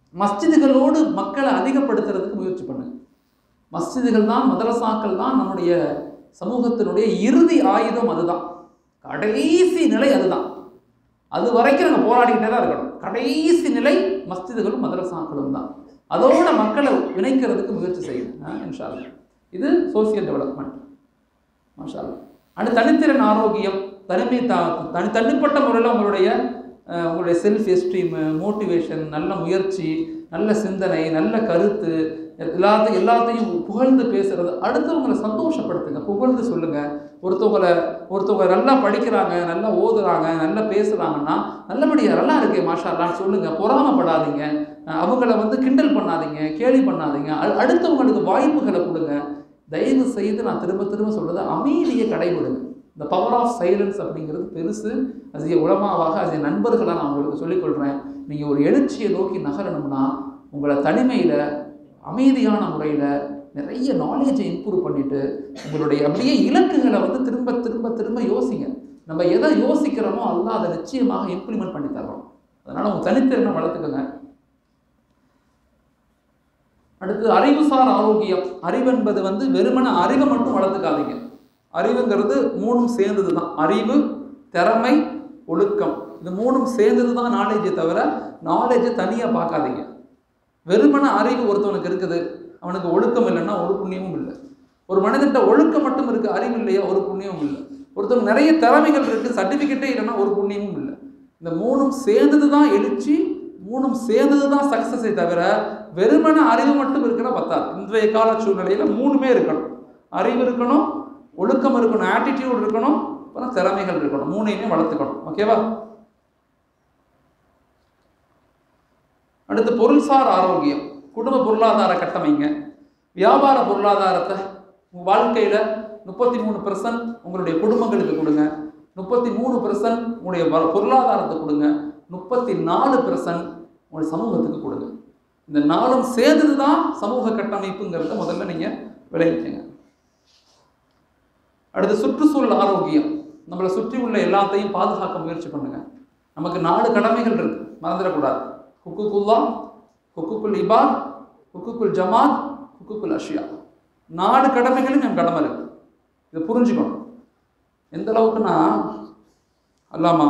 Speaker 1: மஸ்ஜிதுகளோடு மக்களை அதிகப்படுத்துறதுக்கு முயற்சி பண்ணுங்க மஸ்ஜிதுகள் தான் மதரசாக்கள் தான் நம்முடைய சமூகத்தினுடைய இறுதி ஆயுதம் அதுதான் கடைசி நிலை அதுதான் அது வரைக்கும் நாங்கள் போராடிக்கிட்டே தான் இருக்கணும் கடைசி நிலை மஸ்ஜிதுகளும் மதரசாக்களும் தான் அதோட மக்களை இணைக்கிறதுக்கு முயற்சி செய்யணும் இன்ஷா அல்லாஹ். இது சோசியல் டெவலப்மெண்ட் மாஷா அல்லாஹ். அடுத்து தனித்திறன் ஆரோக்கியம் தனிமை தா தனி தனிப்பட்ட முறையில் உங்களுடைய அஹ், உங்களுடைய செல்ஃப் எஸ்டீம் மோட்டிவேஷன் நல்ல முயற்சி நல்ல சிந்தனை நல்ல கருத்து எல்லாத்தையும் எல்லாத்தையும் புகழ்ந்து பேசுறது அடுத்தவங்களை சந்தோஷப்படுத்துங்க புகழ்ந்து சொல்லுங்க ஒருத்தவங்களை ஒருத்தவங்க நல்லா படிக்கிறாங்க நல்லா ஓதுறாங்க நல்லா பேசுறாங்கன்னா நல்லபடியா நல்லா இருக்கே மாஷா அல்லாஹ் சொல்லுங்க பொறாமப்படாதீங்க அஹ், அவங்கள வந்து கிண்டல் பண்ணாதீங்க கேலி பண்ணாதீங்க அ- அடுத்தவங்களுக்கு வாய்ப்புகளை கொடுங்க தயவு செய்து நான் திரும்ப திரும்ப சொல்றது அமைதியை கடைபிடுங்க இந்த பவர் ஆஃப் சைலன்ஸ் அப்படிங்கிறது பெருசு அது உலமாவாக அது நண்பர்களாக நான் உங்களுக்கு சொல்லிக்கொள்கிறேன் நீங்கள் ஒரு எழுச்சியை நோக்கி நகரணும்னா உங்களை தனிமையில் அமைதியான முறையில் நிறைய நாலேஜை இம்ப்ரூவ் பண்ணிட்டு உங்களுடைய அப்படியே இலக்குகளை வந்து திரும்ப திரும்ப திரும்ப யோசிங்க நம்ம எதை யோசிக்கிறோமோ அல்லாஹ் அதை நிச்சயமாக இம்ப்ளிமெண்ட் பண்ணி தர்றோம் அதனால் உங்கள் தனித்திறனை வளர்த்துக்கோங்க அடுத்து அறிவுசார் ஆரோக்கியம் அறிவு என்பது வந்து வெறுமன அறிவை மட்டும் வளர்த்துக்காதீங்க அறிவுங்கிறது மூணும் சேர்ந்தது தான் அறிவு திறமை ஒழுக்கம் இது மூணும் சேர்ந்தது தான் நாலேஜை தவிர நாலேஜை தனியாக பார்க்காதீங்க வெறுமன அறிவு ஒருத்தவனுக்கு இருக்குது அவனுக்கு ஒழுக்கம் இல்லைன்னா ஒரு புண்ணியமும் இல்லை ஒரு மனிதன்ட்ட ஒழுக்கம் மட்டும் இருக்கு அறிவு இல்லையா ஒரு புண்ணியமும் இல்லை ஒருத்தவங்க நிறைய திறமைகள் இருக்கு சர்டிஃபிகேட்டே இல்லைன்னா ஒரு புண்ணியமும் இல்லை இந்த மூணும் சேர்ந்தது தான் எழுச்சி மூணும் சேர்ந்தது தான் சக்ஸஸை தவிர வெறுமன அறிவு மட்டும் இருக்குன்னா பத்தாது இன்றைய கால சூழ்நிலையில மூணுமே இருக்கணும் அறிவு இருக்கணும் ஒழுக்கம் இருக்கணும் ஆட்டிடியூட் இருக்கணும் அப்புறம் திறமைகள் இருக்கணும் மூணையுமே வளர்த்துக்கணும் ஓகேவா அடுத்து பொருள்சார் ஆரோக்கியம் குடும்ப பொருளாதார கட்டமைங்க வியாபார பொருளாதாரத்தை உங்கள் வாழ்க்கையில் முப்பத்தி மூணு பெர்சன்ட் உங்களுடைய குடும்பங்களுக்கு கொடுங்க முப்பத்தி மூணு பெர்சன்ட் உங்களுடைய வ- பொருளாதாரத்தை கொடுங்க முப்பத்தி நாலு பெர்சன்ட் உங்களுடைய சமூகத்துக்கு கொடுங்க இந்த நாலும் சேர்ந்தது தான் சமூக கட்டமைப்புங்கிறத முதல்ல நீங்கள் விளைவிக்கங்க அடுத்து சுற்றுச்சூழல் ஆரோக்கியம் நம்மளை சுற்றி உள்ள எல்லாத்தையும் பாதுகாக்க முயற்சி பண்ணுங்க நமக்கு நாலு கடமைகள் இருக்கு மறந்துடக்கூடாது ஹுக்குக்குல்லா ஹுக்குக்குல் இபாத் ஹுக்குக்குல் ஜமாத் ஹுக்குக்குல் அஷியா நாலு கடமைகளும் என் கடமை இருக்கு இதை புரிஞ்சுக்கணும் எந்த அளவுக்குன்னா அல்லாமா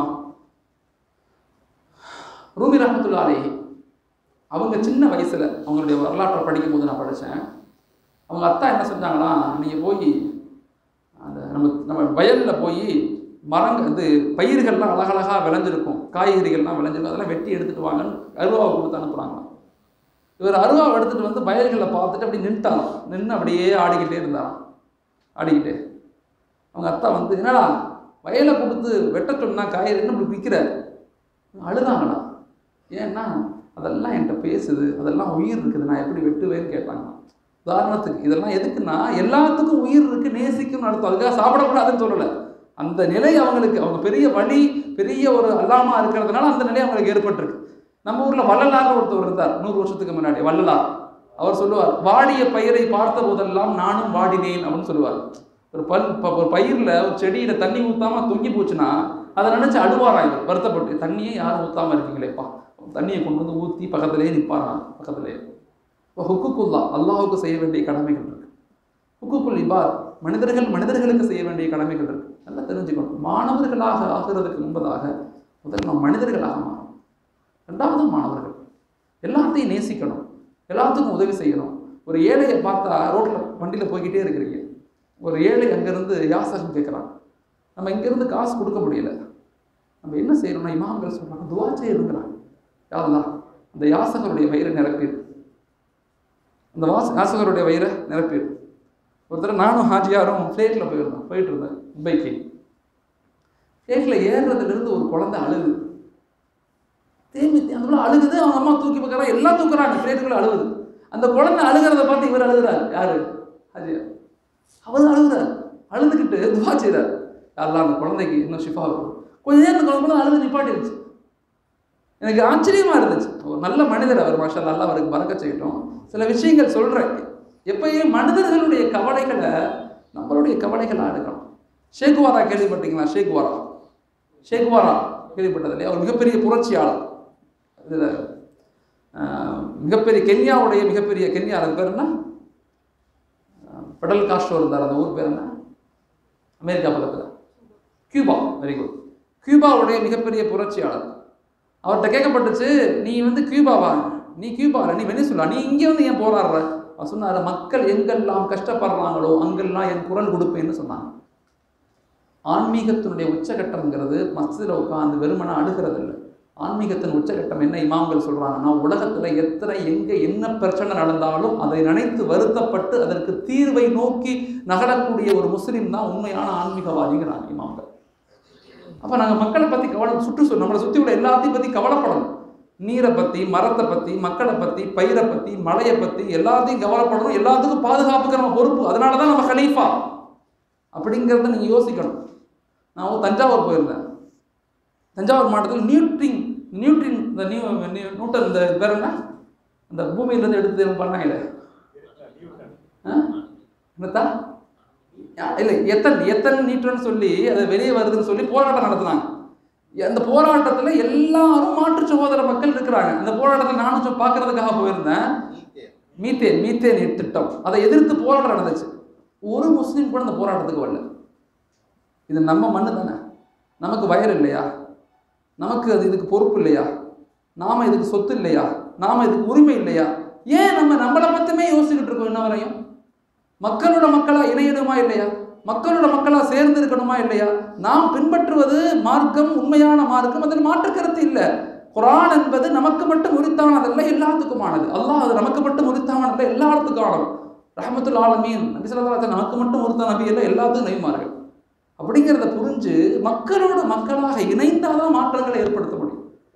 Speaker 1: ரூமி ரஹமத்துல்லா அலேஹி அவங்க சின்ன வயசுல அவங்களுடைய வரலாற்றை படிக்கும் போது நான் படித்தேன் அவங்க அத்தா என்ன செஞ்சாங்களா நீங்கள் போய் அந்த நம்ம நம்ம வயலில் போய் மரங்கள் இது பயிர்கள்லாம் அழகழகா விளைஞ்சிருக்கும் காய்கறிகள்லாம் விளைஞ்சிருக்கும் அதெல்லாம் வெட்டி எடுத்துட்டு வாங்கன்னு அருவாவை கொடுத்து அனுப்புகிறாங்களாம் இவர் அருவாவை எடுத்துட்டு வந்து வயல்களை பார்த்துட்டு அப்படி நின்ட்டாராம் நின்று அப்படியே ஆடிக்கிட்டே இருந்தாராம் ஆடிக்கிட்டே அவங்க அத்தா வந்து என்னடா வயலை கொடுத்து வெட்ட சொன்னா காய்கறி என்ன இப்படி விற்கிற அழுதாங்கடா ஏன்னா அதெல்லாம் என்கிட்ட பேசுது அதெல்லாம் உயிர் இருக்குது நான் எப்படி வெட்டுவேன்னு கேட்டாங்களாம் உதாரணத்துக்கு இதெல்லாம் எதுக்குன்னா எல்லாத்துக்கும் உயிர் இருக்கு நேசிக்கும் அர்த்தம் அதுக்காக சாப்பிடக்கூடாதுன்னு சொல்லலை அந்த நிலை அவங்களுக்கு அவங்க பெரிய வழி பெரிய ஒரு அல்லாமா இருக்கிறதுனால அந்த நிலை அவங்களுக்கு ஏற்பட்டிருக்கு நம்ம ஊர்ல வள்ளலார் ஒருத்தவர் இருந்தார் நூறு வருஷத்துக்கு முன்னாடி வள்ளலார் அவர் சொல்லுவார் வாடிய பயிரை பார்த்த போதெல்லாம் நானும் வாடினேன் அப்படின்னு சொல்லுவார் ஒரு பல் ப- ஒரு பயிரில் ஒரு செடியில தண்ணி ஊத்தாம தொங்கி போச்சுன்னா அதை நினைச்சு அழுவாராம் இவர் வருத்தப்பட்டு தண்ணியே யாரும் ஊத்தாம இருக்கீங்களேப்பா தண்ணியை கொண்டு வந்து ஊற்றி பக்கத்திலேயே நிற்பாராம் பக்கத்திலேயே இப்போ ஹுக்குக்குல்லா அல்லாஹுக்கு செய்ய வேண்டிய கடமைகள் இருக்கு ஹுக்குக்குல் இபாத் மனிதர்கள் மனிதர்களுக்கு செய்ய வேண்டிய கடமைகள் இருக்கு நல்லா தெரிஞ்சுக்கணும் மாணவர்களாக ஆகிறதுக்கு முன்பதாக முதல்ல நம்ம மனிதர்களாக மாறணும் ரெண்டாவது மாணவர்கள் எல்லாத்தையும் நேசிக்கணும் எல்லாத்துக்கும் உதவி செய்யணும் ஒரு ஏழையை பார்த்தா ரோட்டில் வண்டியில் போய்கிட்டே இருக்கிறீங்க ஒரு ஏழை அங்கேருந்து யாசகம் கேட்குறான் நம்ம இங்கேருந்து காசு கொடுக்க முடியல நம்ம என்ன செய்யணும்னா இமாம்கள் சொல்றாங்க துவா செய்யணுங்கிறாங்க யாரெல்லாம் அந்த யாசகருடைய வயிறை நிரப்பிடு அந்த வாச யாசகருடைய வயிறை நிரப்பிடு ஒரு தடவை நானும் ஹாஜியாரும் ஃப்ளைட்டில் போயிருந்தோம் போயிட்டு இருந்தேன் மும்பைக்கு ஃப்ளைட்டில் ஏறுறதுலேருந்து ஒரு குழந்தை அழுகுது தேம்பி அந்த அழுகுது அவங்க அம்மா தூக்கி பார்க்குறா எல்லாம் தூக்குறாங்க ஃப்ளைட்டுக்குள்ள அழுகுது அந்த குழந்தை அழுகிறத பார்த்து இவர் அழுகுறாரு யாரு ஹாஜியார் அவர் அழுகுறாரு அழுதுகிட்டு துவா செய்கிறார் யாரெல்லாம் அந்த குழந்தைக்கு இன்னும் ஷிஃபா இருக்கும் கொஞ்ச நேரம் அந்த குழந்தை அழுது நிப்பாட்டிருச்சு எனக்கு ஆச்சரியமா இருந்துச்சு ஒரு நல்ல மனிதர் அவர் மாஷா நல்லா அவருக்கு பறக்க செய்யட்டும் சில விஷயங்கள் சொல்றேன் எப்பயும் மனிதர்களுடைய கவலைகளை நம்மளுடைய கவலைகளாக எடுக்கணும் ஷேகுவாரா கேள்விப்பட்டீங்களா ஷேகுவாரா ஷேகுவாரா கேள்விப்பட்டது இல்லையா அவர் மிகப்பெரிய புரட்சியாளர் இதில் அஹ், மிகப்பெரிய கென்யாவுடைய மிகப்பெரிய கென்யா அது பேர் என்ன அஹ், பெடல் காஸ்ட்ரோ இருந்தார் அந்த ஊர் பேர் என்ன அமெரிக்கா பக்கத்தில் கியூபா வெரி குட் கியூபாவுடைய மிகப்பெரிய புரட்சியாளர் அவர்கிட்ட கேட்கப்பட்டுச்சு நீ வந்து கியூபாவா நீ கியூபா இல்ல, நீ வெனிசுலா நீ இங்கே வந்து ஏன் போராடுற அவர் சொன்னார் மக்கள் எங்கெல்லாம் கஷ்டப்படுறாங்களோ அங்கெல்லாம் என் குரல் கொடுப்பேன்னு சொன்னாங்க ஆன்மீகத்தினுடைய உச்சகட்டம்ங்கிறது மஸ்ஜிதில் உட்காந்து வெறுமனை அழுகிறது இல்லை ஆன்மீகத்தின் உச்சகட்டம் என்ன இமாம்கள் சொல்றாங்கன்னா உலகத்துல எத்தனை எங்க என்ன பிரச்சனை நடந்தாலும் அதை நினைத்து வருத்தப்பட்டு அதற்கு தீர்வை நோக்கி நகரக்கூடிய ஒரு முஸ்லீம் தான் உண்மையான ஆன்மீகவாதிங்கிறாங்க இமாம்கள் அப்ப நாங்க மக்களை பத்தி கவலை சுற்று நம்மளை சுத்தி உள்ள எல்லாத்தையும் பத்தி கவலைப்படணும் நீரை பத்தி மரத்தை பத்தி மக்களை பத்தி பயிரை பத்தி மழையை பத்தி எல்லாத்தையும் கவலைப்படணும் எல்லாத்துக்கும் பாதுகாப்புக்கு நம்ம பொறுப்பு அதனால தான் நம்ம ஹலீஃபா அப்படிங்கிறத நீங்க யோசிக்கணும் நான் ஒரு தஞ்சாவூர் போயிருந்தேன் தஞ்சாவூர் மாவட்டத்தில் நியூட்ரிங் நியூட்ரின் இந்த நியூ நியூ- நியூட்டன் இந்த பேர் என்ன இந்த பூமியிலேருந்து எடுத்து பண்ணாங்களே ஆ? என்னத்தா யா- இல்லை எத்தன் எத்தன் நீட்டுன்னு சொல்லி அது வெளியே வருதுன்னு சொல்லி போராட்டம் நடத்துனாங்க அந்த போராட்டத்தில் எல்லாரும் மாற்று சகோதர மக்கள் இருக்கிறாங்க அந்த போராட்டத்தில் நானும் சும்மா பார்க்கறதுக்காக போயிருந்தேன் மீத்தேன் மீத்தேன் திட்டம் அதை எதிர்த்து போராட்டம் நடந்துச்சு ஒரு முஸ்லீம் கூட அந்த போராட்டத்துக்கு வரல இது நம்ம மண்ணு தானே நமக்கு வயல் இல்லையா நமக்கு அது இதுக்கு பொறுப்பு இல்லையா நாம இதுக்கு சொத்து இல்லையா நாம இதுக்கு உரிமை இல்லையா ஏன் நம்ம நம்மளை பத்தியுமே யோசிச்சுக்கிட்டு இருக்கோம் இன்ன வரையும் மக்களோட மக்களா இணையணுமா இல்லையா மக்களோட மக்களா சேர்ந்து இருக்கணுமா இல்லையா நாம் பின்பற்றுவது மார்க்கம் உண்மையான மார்க்கம் அதில் மாற்று கருத்து இல்லை குரான் என்பது நமக்கு மட்டும் உரித்தானதல்ல எல்லாத்துக்குமானது அல்லாஹ் அது நமக்கு மட்டும் உரித்தானதல்ல எல்லாத்துக்குமானது ரஹமத்துல் ஆலமீன் நபி ஸல்லல்லாஹு அலைஹி வஸல்லம் நமக்கு மட்டும் உரித்த நபி இல்லை எல்லாத்துக்கும் நபிமார்கள் அப்படிங்கிறத புரிஞ்சு மக்களோட மக்களாக இணைந்தாதான் மாற்றங்களை ஏற்படுத்த